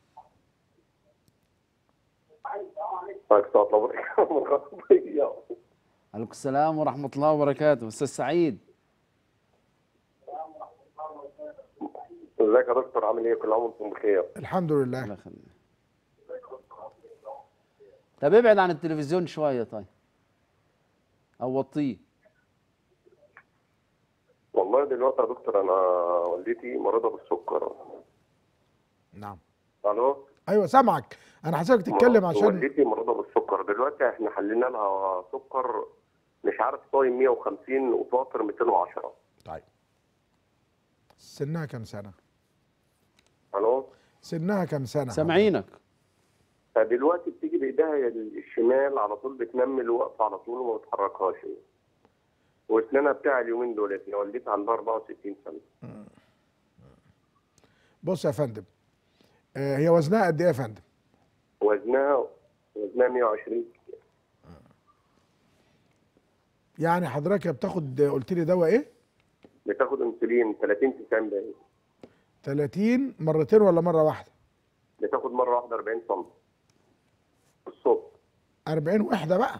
عليكم السلام ورحمه الله وبركاته استاذ سعيد ازيك يا دكتور عامل ايه كل عام وانتم بخير الحمد لله الله يخليك طب ابعد عن التلفزيون شويه طيب او وطيه والله دلوقتي يا دكتور انا والدتي مريضه بالسكر نعم الو ايوه سامعك انا حاسسك تتكلم عشان والدتي مريضه بالسكر دلوقتي احنا حلينا لها سكر مش عارف صايم 150 وفاطر 210 طيب سنها كام سنه الو سنها كام سنه سامعينك فدلوقتي بتيجي بايديها الشمال على طول بتنمل واقفه على طول وما بتحركهاش واسنانها بتاع اليومين دول هي والدتي عندها 64 سنه بص يا فندم آه هي وزنها قد ايه يا فندم وزنها وزنها 120 يعني حضرتك بتاخد قلت لي دواء ايه بتاخد انسولين 30 90 باين 30 مرتين ولا مره واحده بتاخد مره واحده 40 سم الصبح 40 وحده بقى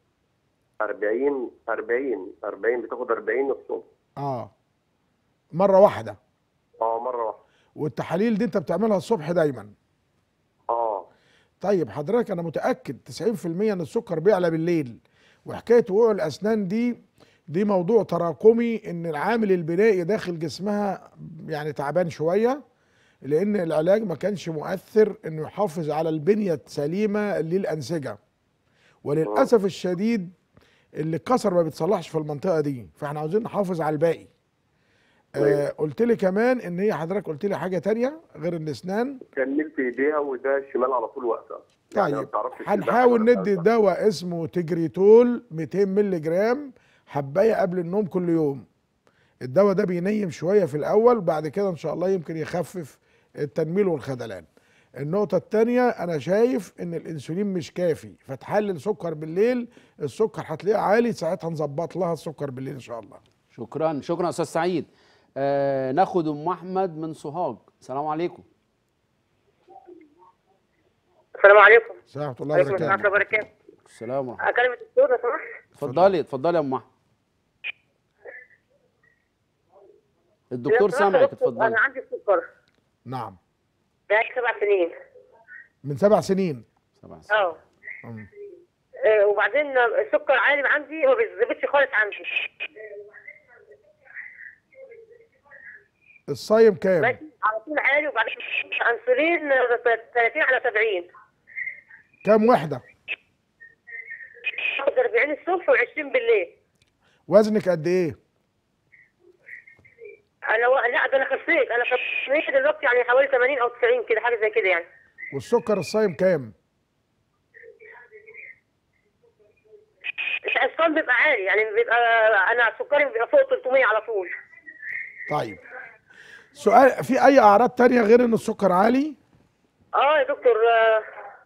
40 40 40 بتاخد 40 الصبح اه مره واحده اه مره واحده والتحاليل دي انت بتعملها الصبح دايما اه طيب حضرتك انا متاكد 90% ان السكر بيعلى بالليل وحكايه وقوع الاسنان دي دي موضوع تراكمي ان العامل البنائي داخل جسمها يعني تعبان شويه لان العلاج ما كانش مؤثر انه يحافظ على البنيه السليمه للانسجه وللاسف الشديد اللي اتكسر ما بيتصلحش في المنطقه دي فاحنا عاوزين نحافظ على الباقي آه قلت لي كمان ان هي حضرتك قلت لي حاجه تانية غير الاسنان كملت ايديها وده الشمال على طول واقفه يعني ما طيب بتعرفش تشيل هنحاول بقى ندي دواء اسمه تجريتول 200 مللي جرام حبايه قبل النوم كل يوم الدواء ده بينيم شويه في الاول بعد كده ان شاء الله يمكن يخفف التنميل والخدلان النقطة التانية أنا شايف إن الأنسولين مش كافي فتحلل سكر بالليل السكر هتلاقيه عالي ساعتها نظبط لها السكر بالليل إن شاء الله شكرا شكرا يا استاذ سعيد آه ناخد ام احمد من سوهاج السلام عليكم السلام عليكم السلام ورحمة الله وعليكم السلام وبركاته ورحمه الله وبركاته السلام ورحمه اكلم الدكتور لو سمحت اتفضلي اتفضلي يا ام احمد الدكتور لو سمحت يا سامعك دكتور، اتفضلي انا عندي السكر نعم بقالي سبع سنين من سبع سنين سبع اه مم. آه، وبعدين السكر عالي عندي وما بيتظبطش خالص عندي الصايم كام؟ ماشي على طول عالي وبعدين انسولين 30 على 70 كام وحدة؟ باخد 40 الصبح و20 بالليل وزنك قد إيه؟ انا و... لا ده انا خسيت انا خسيت دلوقتي يعني حوالي 80 او 90 كده حاجه زي كده يعني والسكر الصايم كام؟ الاسكان بيبقى عالي يعني بيبقى انا سكري بيبقى فوق 300 على طول طيب سؤال في أي أعراض تانية غير إن السكر عالي؟ اه يا دكتور اه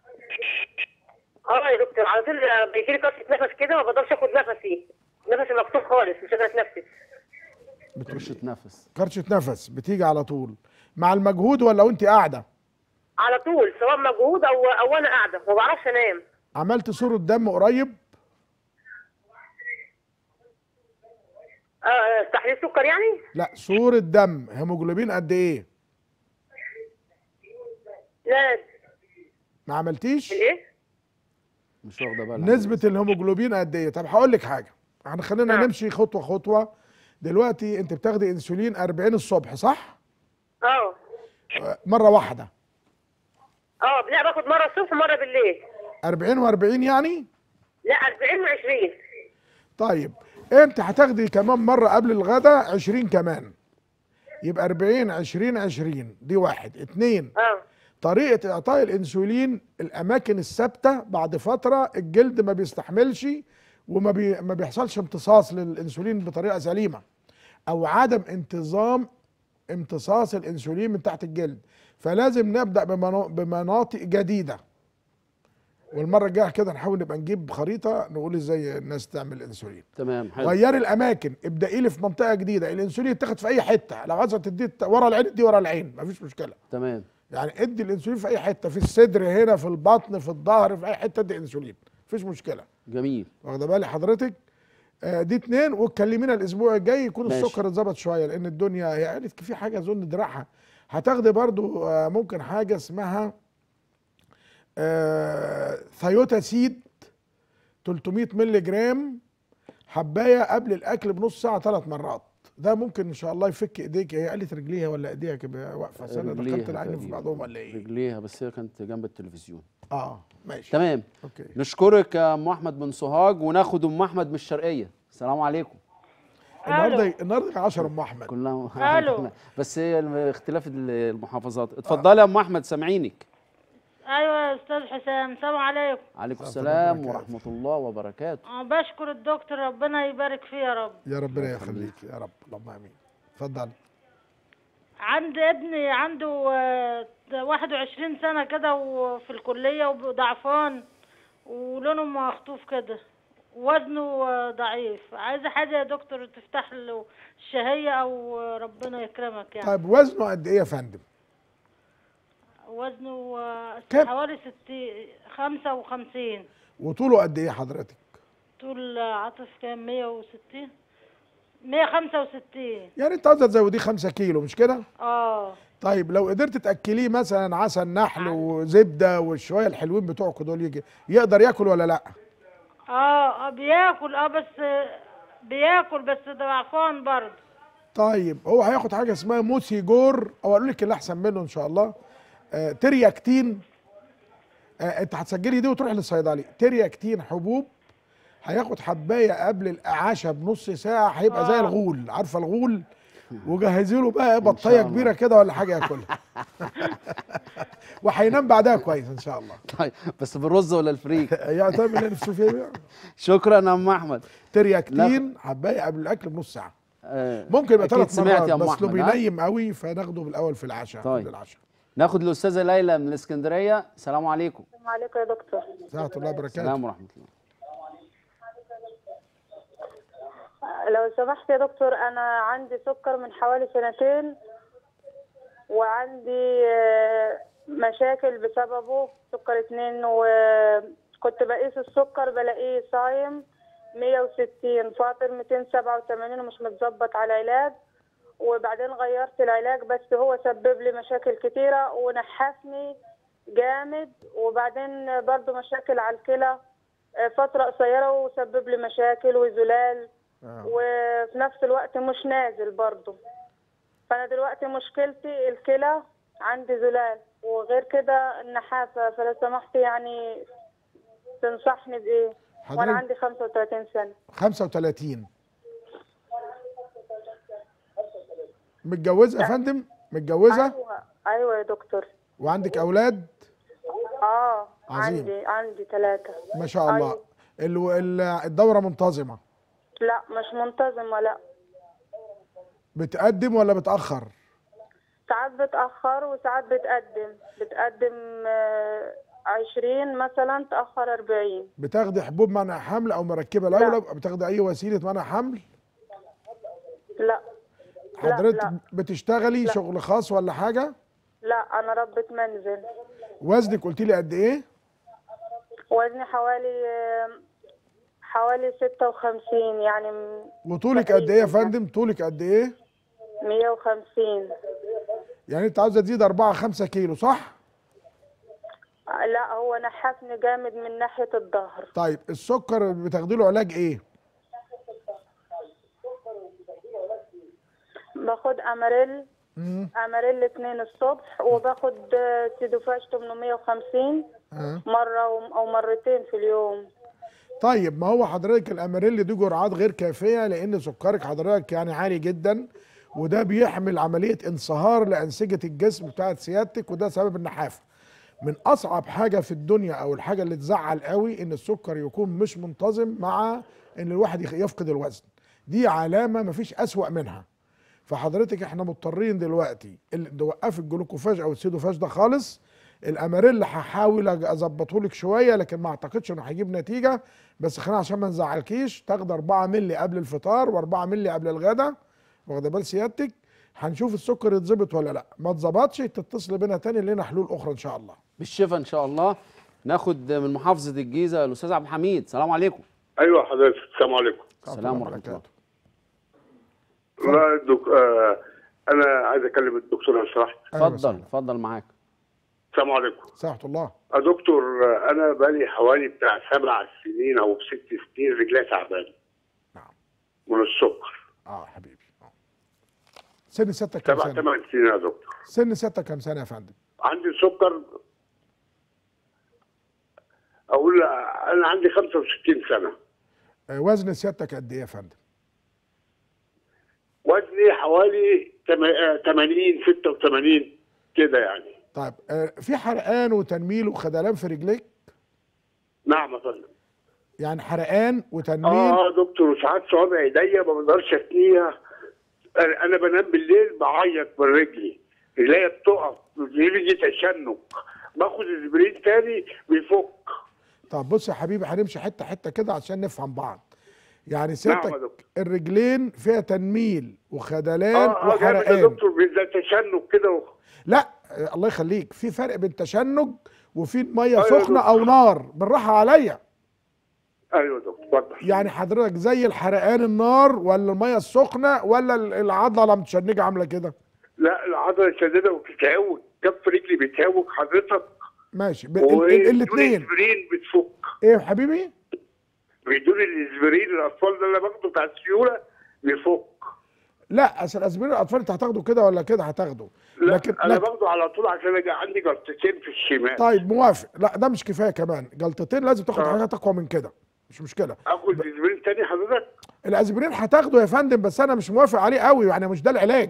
آه يا دكتور على طول بيجي لي كرشه نفس كده ما بقدرش اخد نفسي نفسي مفتوح خالص مش قادره اتنفس بترشة نفس كرشة نفس بتيجي على طول مع المجهود ولا وأنت قاعدة؟ على طول سواء مجهود او او انا قاعده ما بعرفش انام عملت صورة دم قريب؟ آه تحليل سكر يعني لا صورة دم هيموجلوبين قد إيه؟ لا ما عملتيش؟ الايه مش واخده بالها نسبة الهيموجلوبين قد ايه؟ طب هقول لك حاجة احنا خلينا نمشي خطوة خطوة دلوقتي انت بتاخدي انسولين 40 الصبح صح؟ اه آه، مرة واحدة اه لا باخد مره الصبح ومره بالليل 40 و40 يعني؟ لا 40 و20 طيب انت هتاخدي كمان مرة قبل الغداء 20 كمان يبقى 40 20 20 دي واحد اتنين اه طريقة إعطاء الأنسولين الأماكن الثابتة بعد فترة الجلد ما بيستحملش وما بي ما بيحصلش امتصاص للأنسولين بطريقة سليمة أو عدم انتظام امتصاص الأنسولين من تحت الجلد فلازم نبدأ بمنا- بمناطق جديدة والمرة الجاية كده نحاول نبقى نجيب خريطة نقول ازاي الناس تعمل انسولين تمام حلو غيري الاماكن ابدأي لي في منطقة جديدة الانسولين يتاخد في اي حتة لو عايزة تديه ورا العين ادي ورا العين مفيش مشكلة تمام يعني ادي الانسولين في اي حته في الصدر هنا في البطن في الظهر في اي حته ادي انسولين مفيش مشكله جميل واخده بالي حضرتك آه دي اتنين وتكلمينا الاسبوع الجاي يكون ماشي. السكر اتظبط شويه لان الدنيا هي قالت في حاجه اظن دراعها هتاخدي برضو آه ممكن حاجه اسمها آه ثيوتاسيد 300 مللي جرام حبايه قبل الاكل بنص ساعه ثلاث مرات ده ممكن ان شاء الله يفك ايديك هي قالت رجليها ولا ايديها كده واقفه سنه رجليها دخلت العين في تقريباً. بعضهم ولا ايه رجليها بس هي كانت جنب التلفزيون اه ماشي تمام اوكي نشكرك يا ام احمد من سوهاج وناخد ام احمد من الشرقيه السلام عليكم النهارده النهارده 10 ام احمد كلها ألو. بس هي الم- اختلاف ال- المحافظات اتفضلي يا ام احمد سامعينك ايوه يا استاذ حسام السلام عليكم عليكم السلام ورحمه الله وبركاته أه بشكر الدكتور ربنا يبارك فيه يا رب يا ربنا يخليك يا رب اللهم امين اتفضل عندي ابني عنده آه، 21 سنة كده وفي الكلية وضعفان ولونه مخطوف كده وزنه آه، ضعيف عايزة حاجة يا دكتور تفتح له الشهية أو آه، ربنا يكرمك يعني طيب وزنه قد ايه يا فندم وزنه آه، كم؟ حوالي ستي خمسة وخمسين وطوله قد ايه حضرتك طول عاطف كام مية وستين 165 يعني انت عاوزه تزوديه 5 كيلو مش كده اه طيب لو قدرت تاكليه مثلا عسل نحل وزبده والشويه الحلوين بتوعكم دول يجي يقدر ياكل ولا لا اه آه، بياكل اه بس بياكل بس ضعفان برضه طيب هو هياخد حاجه اسمها موسي جور او اقول لك اللي احسن منه ان شاء الله آه ترياكتين آه انت هتسجلي دي وتروح للصيدلي ترياكتين حبوب هياخد حبايه قبل الاعاشه بنص ساعه هيبقى زي آه. الغول عارفه الغول وجهزي له بقى شاء بطايه الله. كبيره كده ولا حاجه ياكلها وهينام بعدها كويس ان شاء الله طيب بس بالرز ولا الفريك يعني تعمل اللي نفسه فيه بقى. شكرا يا ام احمد ترياكتين حبايه قبل الاكل بنص ساعه آه، ممكن يبقى أكيد ثلاث سمعت مرات يا ام بس لو احمد ها؟ بينيم قوي فناخده بالاول في العشاء طيب. قبل العشاء ناخد الاستاذه ليلى من الاسكندريه السلام عليكم السلام عليكم يا دكتور ساعة الله وبركاته السلام ورحمه الله لو سمحت يا دكتور انا عندي سكر من حوالي سنتين وعندي آه، مشاكل بسببه سكر اتنين وكنت بقيس السكر بلاقيه صايم 160 فاطر 287 ومش متظبط على العلاج وبعدين غيرت العلاج بس هو سبب لي مشاكل كتيرة ونحفني جامد وبعدين برضو مشاكل على الكلى آه، فترة قصيرة وسبب لي مشاكل وزلال وفي نفس الوقت مش نازل برضو فأنا دلوقتي مشكلتي الكلى عندي زلال وغير كده النحافة فلو سمحت يعني تنصحني بإيه؟ وأنا حضرتك- عندي 35 سنة 35 متجوزة يا فندم متجوزة أيوة أيوة يا دكتور وعندك أولاد اه عظيم. عندي عندي ثلاثة ما شاء الله ال- ال- الدورة منتظمة لا مش منتظمة لا بتقدم ولا بتأخر ساعات بتأخر وساعات بتقدم بتقدم آه، عشرين مثلا تأخر أربعين بتاخدي حبوب منع حمل أو مركبة الأولى بتاخدي أي وسيلة منع حمل لا حضرتك لا. بتشتغلي لا. شغل خاص ولا حاجة لا أنا ربة منزل وزنك قلت لي قد إيه وزني حوالي آه، حوالي ستة وخمسين يعني م- وطولك قد إيه يا فندم طولك قد إيه مية وخمسين يعني أنت عاوزة تزيد 4 5 كيلو صح لا هو نحفني جامد من ناحية الظهر طيب السكر بتاخدي له علاج إيه باخد أماريل مم. أماريل اتنين الصبح وباخد آه، سيدوفاش 850 آه. مرة و- أو مرتين في اليوم طيب ما هو حضرتك الاماريل دي جرعات غير كافيه لان سكرك حضرتك يعني عالي جدا وده بيحمل عمليه انصهار لانسجه الجسم بتاعت سيادتك وده سبب النحافه من اصعب حاجه في الدنيا او الحاجه اللي تزعل قوي ان السكر يكون مش منتظم مع ان الواحد يخ- يفقد الوزن دي علامه مفيش اسوأ منها فحضرتك احنا مضطرين دلوقتي ال- نوقف الجلوكوفاج او السيدوفاج ده خالص الاماريل هحاول أج- اظبطه لك شويه لكن ما اعتقدش انه هيجيب نتيجه بس خلينا عشان ما نزعلكيش تاخد 4 مللي قبل الفطار و4 مللي قبل الغداء واخده بال سيادتك هنشوف السكر يتظبط ولا لا ما اتظبطش تتصل بينا تاني لنا حلول اخرى ان شاء الله بالشفا ان شاء الله ناخد من محافظه الجيزه الاستاذ عبد الحميد السلام عليكم ايوه حضرتك السلام عليكم السلام ورحمه الله لا دك... آه انا عايز اكلم الدكتور لو سمحت اتفضل اتفضل معاك السلام عليكم سامحة الله يا دكتور آه، انا بقالي حوالي بتاع سبع سنين او ست سنين رجلي تعبان نعم من السكر اه حبيبي سن سيادتك كام سبع سنه ثمان سنين يا دكتور سن سيادتك كام سنه يا فندم عندي سكر اقول انا عندي 65 سنه آه وزن سيادتك قد ايه يا فندم وزني حوالي تم- آه، 80 86 كده يعني طيب آه في حرقان وتنميل وخدلان في رجليك نعم يا فندم يعني حرقان وتنميل اه يا دكتور وساعات صوابع ايديا ما بقدرش اتنيها انا أنا بنام بالليل بعيط من رجلي رجليا بتقف بيجي تشنج باخد اسبرين تاني بيفك طب بص يا حبيبي هنمشي حته حته كده عشان نفهم بعض يعني نعم سيادتك يا دكتور الرجلين فيها تنميل وخدلان اه اه جامد يا وحرقان دكتور بيبقى تشنج كده و- لا آه، الله يخليك في فرق بين تشنج وفي ميه أيوة يا سخنه او نار بالراحه عليا ايوه يا دكتور اتفضل يعني حضرتك زي الحرقان النار ولا الميه السخنه ولا ال- العضله متشنجه عامله كده لا العضله شديده وبتتعوج كف رجلي بيتعوج حضرتك ماشي الاثنين الاسبرين بتفك ايه يا حبيبي بدون الاسبرين الاطفال ده اللي باخده بتاع السيوله بيفك لا اصل اسبرين الاطفال انت هتاخده كده ولا كده هتاخده لا لكن انا لكن باخده على طول عشان أجي عندي جلطتين في الشمال طيب موافق لا ده مش كفايه كمان جلطتين لازم تاخد حاجات اقوى من كده مش مشكله اخد اسبرين تاني حضرتك الاسبرين هتاخده يا فندم بس انا مش موافق عليه قوي يعني مش ده العلاج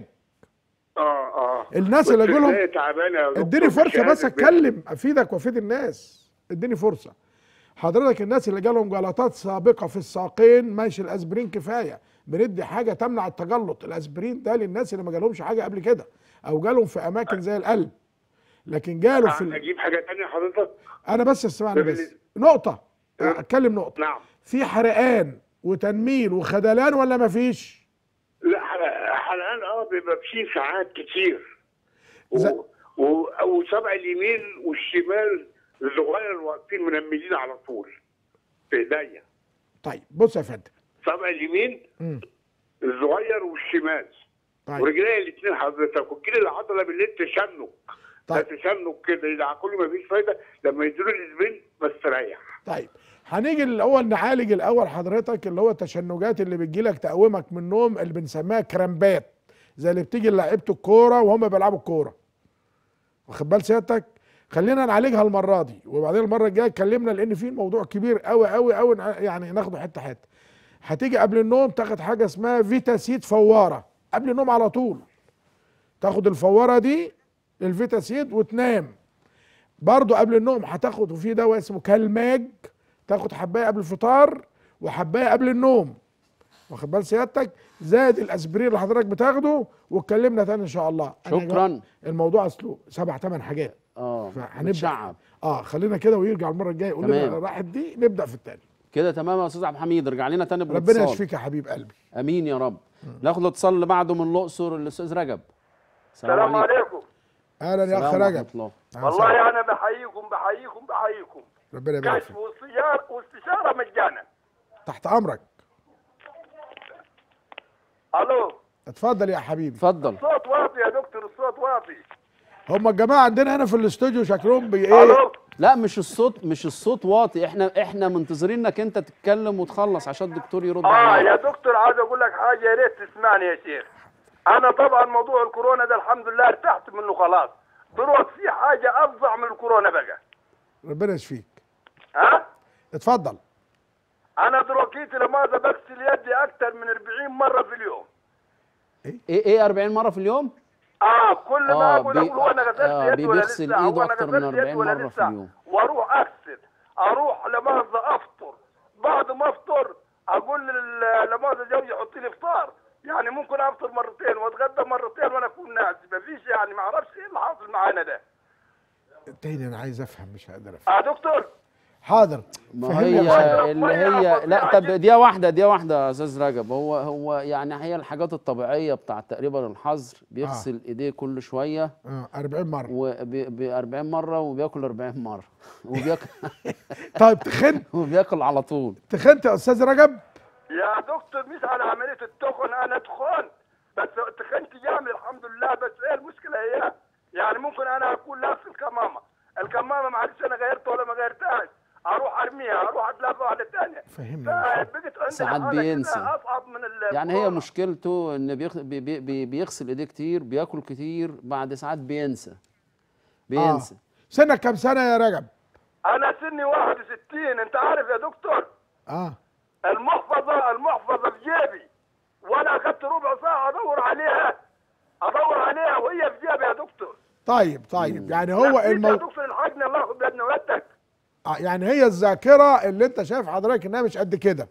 اه اه الناس اللي بس يقولهم رجليا تعبانه يا دكتور، اديني مش فرصه بس قادر. اتكلم افيدك وافيد الناس اديني فرصه حضرتك الناس اللي جالهم جلطات سابقه في الساقين ماشي الاسبرين كفايه بندي حاجه تمنع التجلط الاسبرين ده للناس اللي ما جالهمش حاجه قبل كده او جالهم في اماكن زي القلب لكن جاله في ال... اجيب حاجه تانية حضرتك انا بس اسمعني ده بس نقطه اتكلم نقطه نعم في حرقان وتنميل وخدلان ولا مفيش لا حلق- حلقان اه بيبقى فيه ساعات كتير و... ز- و... وسبع اليمين والشمال الصغير واقفين منملين على طول في ايديا طيب بص يا فندم سبع اليمين مم. الصغير والشمال طيب. ورجليا الاثنين حضرتك وتجيلي العضله بالليل تشنج طيب. ده تشنج كده اذا كل ما فيش فايده لما يديله الاسبرين بستريح طيب هنيجي الاول نعالج الاول حضرتك اللي هو التشنجات اللي بتجيلك تقومك من النوم اللي بنسميها كرامبات زي اللي بتيجي لعيبه الكوره وهم بيلعبوا الكوره واخد بال سيادتك خلينا نعالجها المره دي وبعدين المره الجايه اتكلمنا لان في موضوع كبير قوي قوي قوي يعني ناخده حته حته هتيجي قبل النوم تاخد حاجه اسمها فيتاسيد فواره قبل النوم على طول تاخد الفواره دي الفيتاسيد وتنام برضو قبل النوم هتاخد في دواء اسمه كالماج تاخد حبايه قبل الفطار وحبايه قبل النوم واخد بال سيادتك زائد الاسبرين اللي حضرتك بتاخده واتكلمنا تاني ان شاء الله أنا يا شكراً. جماعة الموضوع اصله سبع ثمان حاجات اه فهنبدا متشعب اه خلينا كده ويرجع المره الجايه يقول لنا تمام. راحت دي نبدا في التاني كده تمام يا استاذ عبد الحميد ارجع لنا تاني ربنا بالاتصال يشفيك يا حبيب قلبي امين يا رب ناخد الاتصال اللي بعده من الاقصر الاستاذ رجب السلام عليكم اهلا يا اخ السلام رجب ورحمة الله. أهلا والله وسهلا. انا بحييكم بحييكم بحييكم ربنا يبارك كشف فيك واستشاره واستشاره مجانا تحت امرك الو اتفضل يا حبيبي اتفضل الصوت واطي يا دكتور الصوت واطي هم الجماعه عندنا هنا في الاستوديو شكلهم بي ايه لا مش الصوت مش الصوت واطي احنا احنا منتظرين انك انت تتكلم وتخلص عشان الدكتور يرد اه عليك يا دكتور عايز اقول لك حاجه يا ريت تسمعني يا شيخ انا طبعا موضوع الكورونا ده الحمد لله ارتحت منه خلاص دلوقتي في حاجه افظع من الكورونا بقى ربنا يشفيك ها اتفضل انا دلوقتي لماذا بغسل يدي اكثر من 40 مره في اليوم ايه ايه 40 مره في اليوم اه كل ما آه، اقول بي- اقول هو انا غسلت آه، يدي ولا بيغسل لسه إيده هو انا أكتر من غسلت يدي 40 ولا مرة في لسه اليوم. واروح اغسل اروح لمؤاخذه افطر بعد ما افطر اقول لل- لمؤاخذه زوجي يحط لي فطار يعني ممكن افطر مرتين واتغدى مرتين وانا اكون ناعس مفيش يعني ما اعرفش ايه اللي حاصل معانا ده تاني انا عايز افهم مش قادر افهم اه دكتور حاضر ما فهمني هي يا أخويا. اللي هي لا طب دقيقه واحده دقيقه واحده يا استاذ رجب هو هو يعني هي الحاجات الطبيعيه بتاع تقريبا الحظر بيغسل ايديه كل شويه اه 40 مره وب 40 مره وبياكل 40 مره وبياكل طيب تخنت وبياكل على طول تخنت يا استاذ رجب يا دكتور مش على عمليه التخن انا تخن بس تخنت جامد الحمد لله بس ايه المشكله هي يعني ممكن انا اكون لابس الكمامه الكمامه معلش انا غيرتها ولا ما غيرتهاش اروح ارميها اروح اتلاقى واحده ثانيه فهمني بقت عندي ساعات حالة كده بينسى. اصعب من ال- يعني هي مشكلته ان بيغ- بي بي بي بيغسل ايديه كتير بياكل كتير بعد ساعات بينسى بينسى سنك كام سنه يا رجب انا سني 61 انت عارف يا دكتور اه المحفظه المحفظه في جيبي وانا اخذت ربع ساعه ادور عليها ادور عليها وهي في جيبي يا دكتور طيب طيب يعني هو نفسيتي يا المو... دكتور الحقني الله ياخد بيدنا ويدك آه، يعني هي الذاكره اللي انت شايف حضرتك انها مش قد كده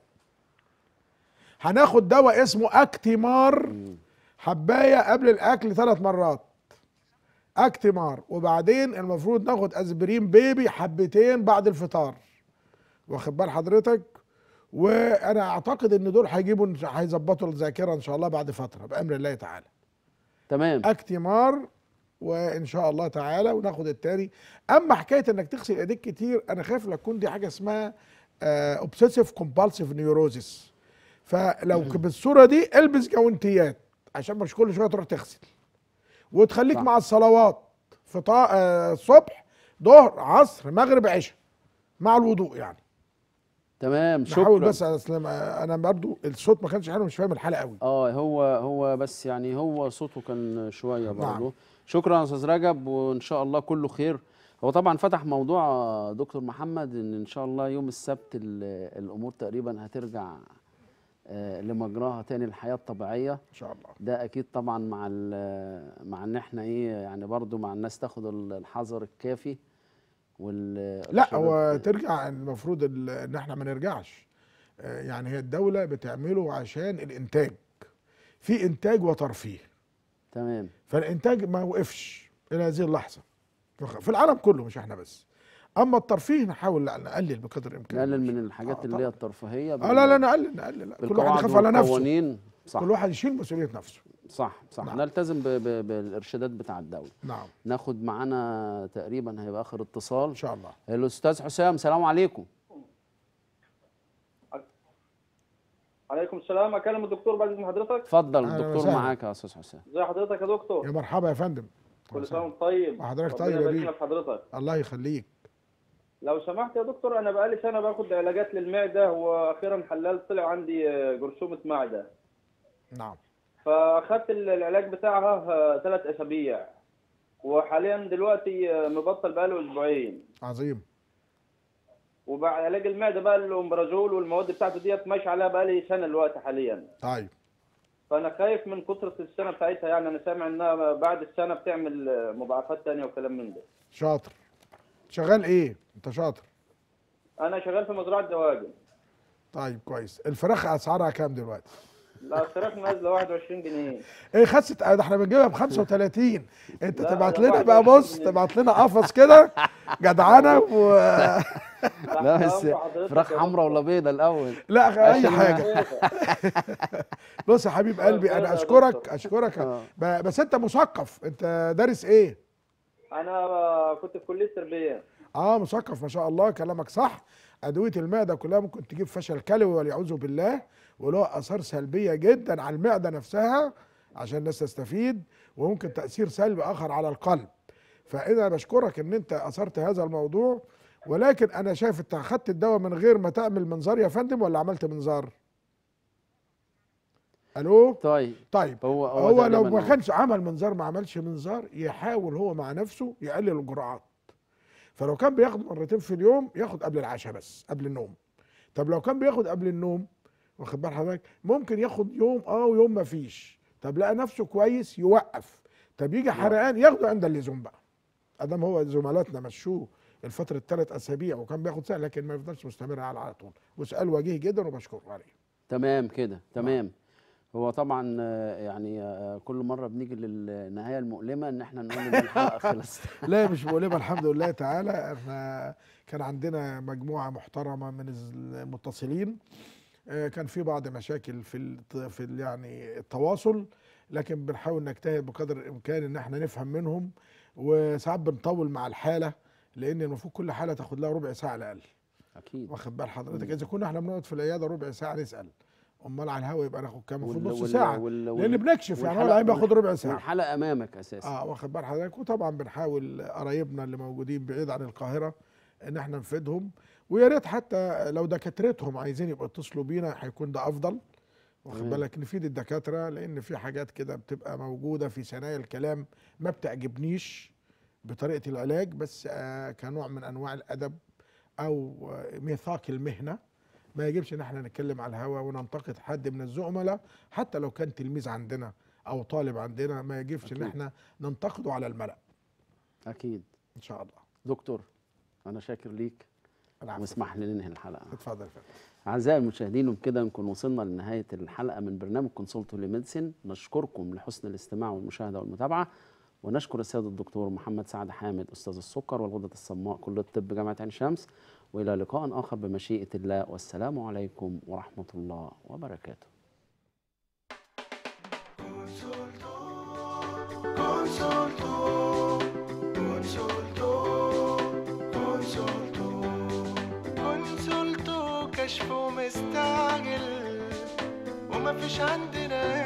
هناخد دواء اسمه اكتيمار حبايه قبل الاكل ثلاث مرات اكتيمار وبعدين المفروض ناخد اسبرين بيبي حبتين بعد الفطار واخد بال حضرتك وانا اعتقد ان دول هيجيبوا هيظبطوا الذاكره ان شاء الله بعد فتره بامر الله تعالى تمام اكتمار وان شاء الله تعالى وناخد التاني اما حكايه انك تغسل ايديك كتير انا خايف لا تكون دي حاجه اسمها اوبسيسيف كومبالسيف نيوروزيس فلو بالصوره دي البس جوانتيات عشان مش كل شويه تروح تغسل وتخليك صح. مع الصلوات فطا... آه، الصبح ظهر عصر مغرب عشاء مع الوضوء يعني تمام بحاول شكرا بس أصل انا برضو الصوت ما كانش حلو مش فاهم الحلقه قوي اه هو هو بس يعني هو صوته كان شويه برضه شكرا يا استاذ رجب وان شاء الله كله خير هو طبعا فتح موضوع آه، دكتور محمد ان ان شاء الله يوم السبت ال- الامور تقريبا هترجع آه، لمجراها تاني الحياه الطبيعيه ان شاء الله ده اكيد طبعا مع ال- مع ان احنا ايه يعني برضو مع الناس تاخد ال- الحذر الكافي وال لا الشباب- هو ترجع المفروض ال- ان احنا ما نرجعش آه، يعني هي الدوله بتعمله عشان الانتاج في انتاج وترفيه تمام فالانتاج ما وقفش الى هذه اللحظه في العالم كله مش احنا بس اما الترفيه نحاول لا نقلل بقدر الامكان نقلل من الحاجات اللي هي الترفيهيه اه لا لا نقلل نقلل لا. كل واحد بالقواعد يخاف على نفسه والقوانين صح كل واحد يشيل مسؤوليه نفسه صح صح نعم. نلتزم ب- ب- بالارشادات بتاع الدوله نعم ناخد معانا تقريبا هيبقى اخر اتصال ان شاء الله الاستاذ حسام سلام عليكم عليكم السلام اكلم الدكتور بعد اذن حضرتك اتفضل أهلا الدكتور وسهلا. معاك يا استاذ حسام ازي حضرتك يا دكتور يا مرحبا يا فندم كل سنه وانت طيب وحضرتك ربنا طيب يا يبارك بيه. لنا في حضرتك الله يخليك لو سمحت يا دكتور انا بقالي سنه باخد علاجات للمعده واخيرا حلال طلع عندي آه، جرثومه معده نعم فاخدت ال- العلاج بتاعها ثلاث اسابيع وحاليا دلوقتي آه، مبطل بقاله اسبوعين عظيم وبقى علاج المعده بقى الامبرازول والمواد بتاعته ديت ماشي عليها بقالي سنه دلوقتي حاليا طيب فانا خايف من كثره السنه بتاعتها يعني انا سامع انها بعد السنه بتعمل آه، مضاعفات تانية وكلام من ده شاطر شغال ايه انت شاطر انا شغال في مزرعه دواجن طيب كويس الفراخ اسعارها كام دلوقتي لا الفراخ نازله 21 جنيه ايه خست ده احنا بنجيبها ب 35 انت لا، تبعت ده لنا بقى بص تبعت لنا قفص كده جدعانه و لا بس فراخ حمراء ولا بيضه الاول لا اي عشان- حاجه بص يا حبيب قلبي انا اشكرك اشكرك ب- بس انت مثقف انت دارس ايه انا كنت في كليه تربيه اه مثقف ما شاء الله كلامك صح ادويه المعده كلها ممكن تجيب فشل كلوي والعياذ بالله وله اثار سلبيه جدا على المعده نفسها عشان الناس تستفيد وممكن تاثير سلبي اخر على القلب فانا بشكرك ان انت اثرت هذا الموضوع ولكن انا شايف انت اخدت الدواء من غير ما تعمل منظار يا فندم ولا عملت منظار الو طيب طيب هو هو, هو لو تقريباً ما كانش عمل منظار ما عملش منظار يحاول هو مع نفسه يقلل الجرعات فلو كان بياخد مرتين في اليوم ياخد قبل العشاء بس قبل النوم طب لو كان بياخد قبل النوم واخد بال حضرتك ممكن ياخد يوم اه ويوم ما فيش طب لقى نفسه كويس يوقف طب يجي حرقان ياخده عند اللزوم بقى ادام هو زملاتنا مشوه الفترة ثلاث اسابيع وكان بياخد سنه لكن ما يفضلش مستمر على على طول وسؤال وجيه جدا وبشكره عليه تمام كده تمام هو طبعا آه، يعني آه، كل مره بنيجي للنهايه المؤلمه ان احنا نقول ان الحلقه خلصت لا مش مؤلمه الحمد لله تعالى احنا كان عندنا مجموعه محترمه من المتصلين آه، كان في بعض مشاكل في الت- في ال- يعني التواصل لكن بنحاول نجتهد بقدر الامكان ان احنا نفهم منهم وساعات بنطول مع الحاله لان المفروض كل حاله تاخد لها ربع ساعه على الاقل اكيد واخد بال حضرتك اذا كنا احنا بنقعد في العياده ربع ساعه نسال امال على الهوا يبقى ناخد كام المفروض وال- نص وال- ساعه وال- لان وال- بنكشف يعني هو والحلقة- العيان بياخد ربع ساعه والحلقه امامك اساسا اه واخد بال حضرتك وطبعا بنحاول قرايبنا اللي موجودين بعيد عن القاهره ان احنا نفيدهم ويا ريت حتى لو دكاترتهم عايزين يبقوا يتصلوا بينا هيكون ده افضل واخد تمام. بالك نفيد الدكاتره لان في حاجات كده بتبقى موجوده في ثنايا الكلام ما بتعجبنيش بطريقه العلاج بس آه كنوع من انواع الادب او آه ميثاق المهنه ما يجبش ان احنا نتكلم على الهوا وننتقد حد من الزملاء حتى لو كان تلميذ عندنا او طالب عندنا ما يجبش ان أكيد. احنا ننتقده على الملأ اكيد ان شاء الله دكتور انا شاكر ليك واسمح لي ننهي الحلقه اتفضل يا فندم أعزائي المشاهدين وبكده نكون وصلنا لنهاية الحلقة من برنامج كونسولتو لميديسين نشكركم لحسن الاستماع والمشاهدة والمتابعة ونشكر السيد الدكتور محمد سعد حامد أستاذ السكر والغدة الصماء كلية الطب جامعة عين شمس وإلى لقاء آخر بمشيئة الله والسلام عليكم ورحمة الله وبركاته Consulto, consulto, consulto, consulto. كشف ومستعجل ومفيش عندنا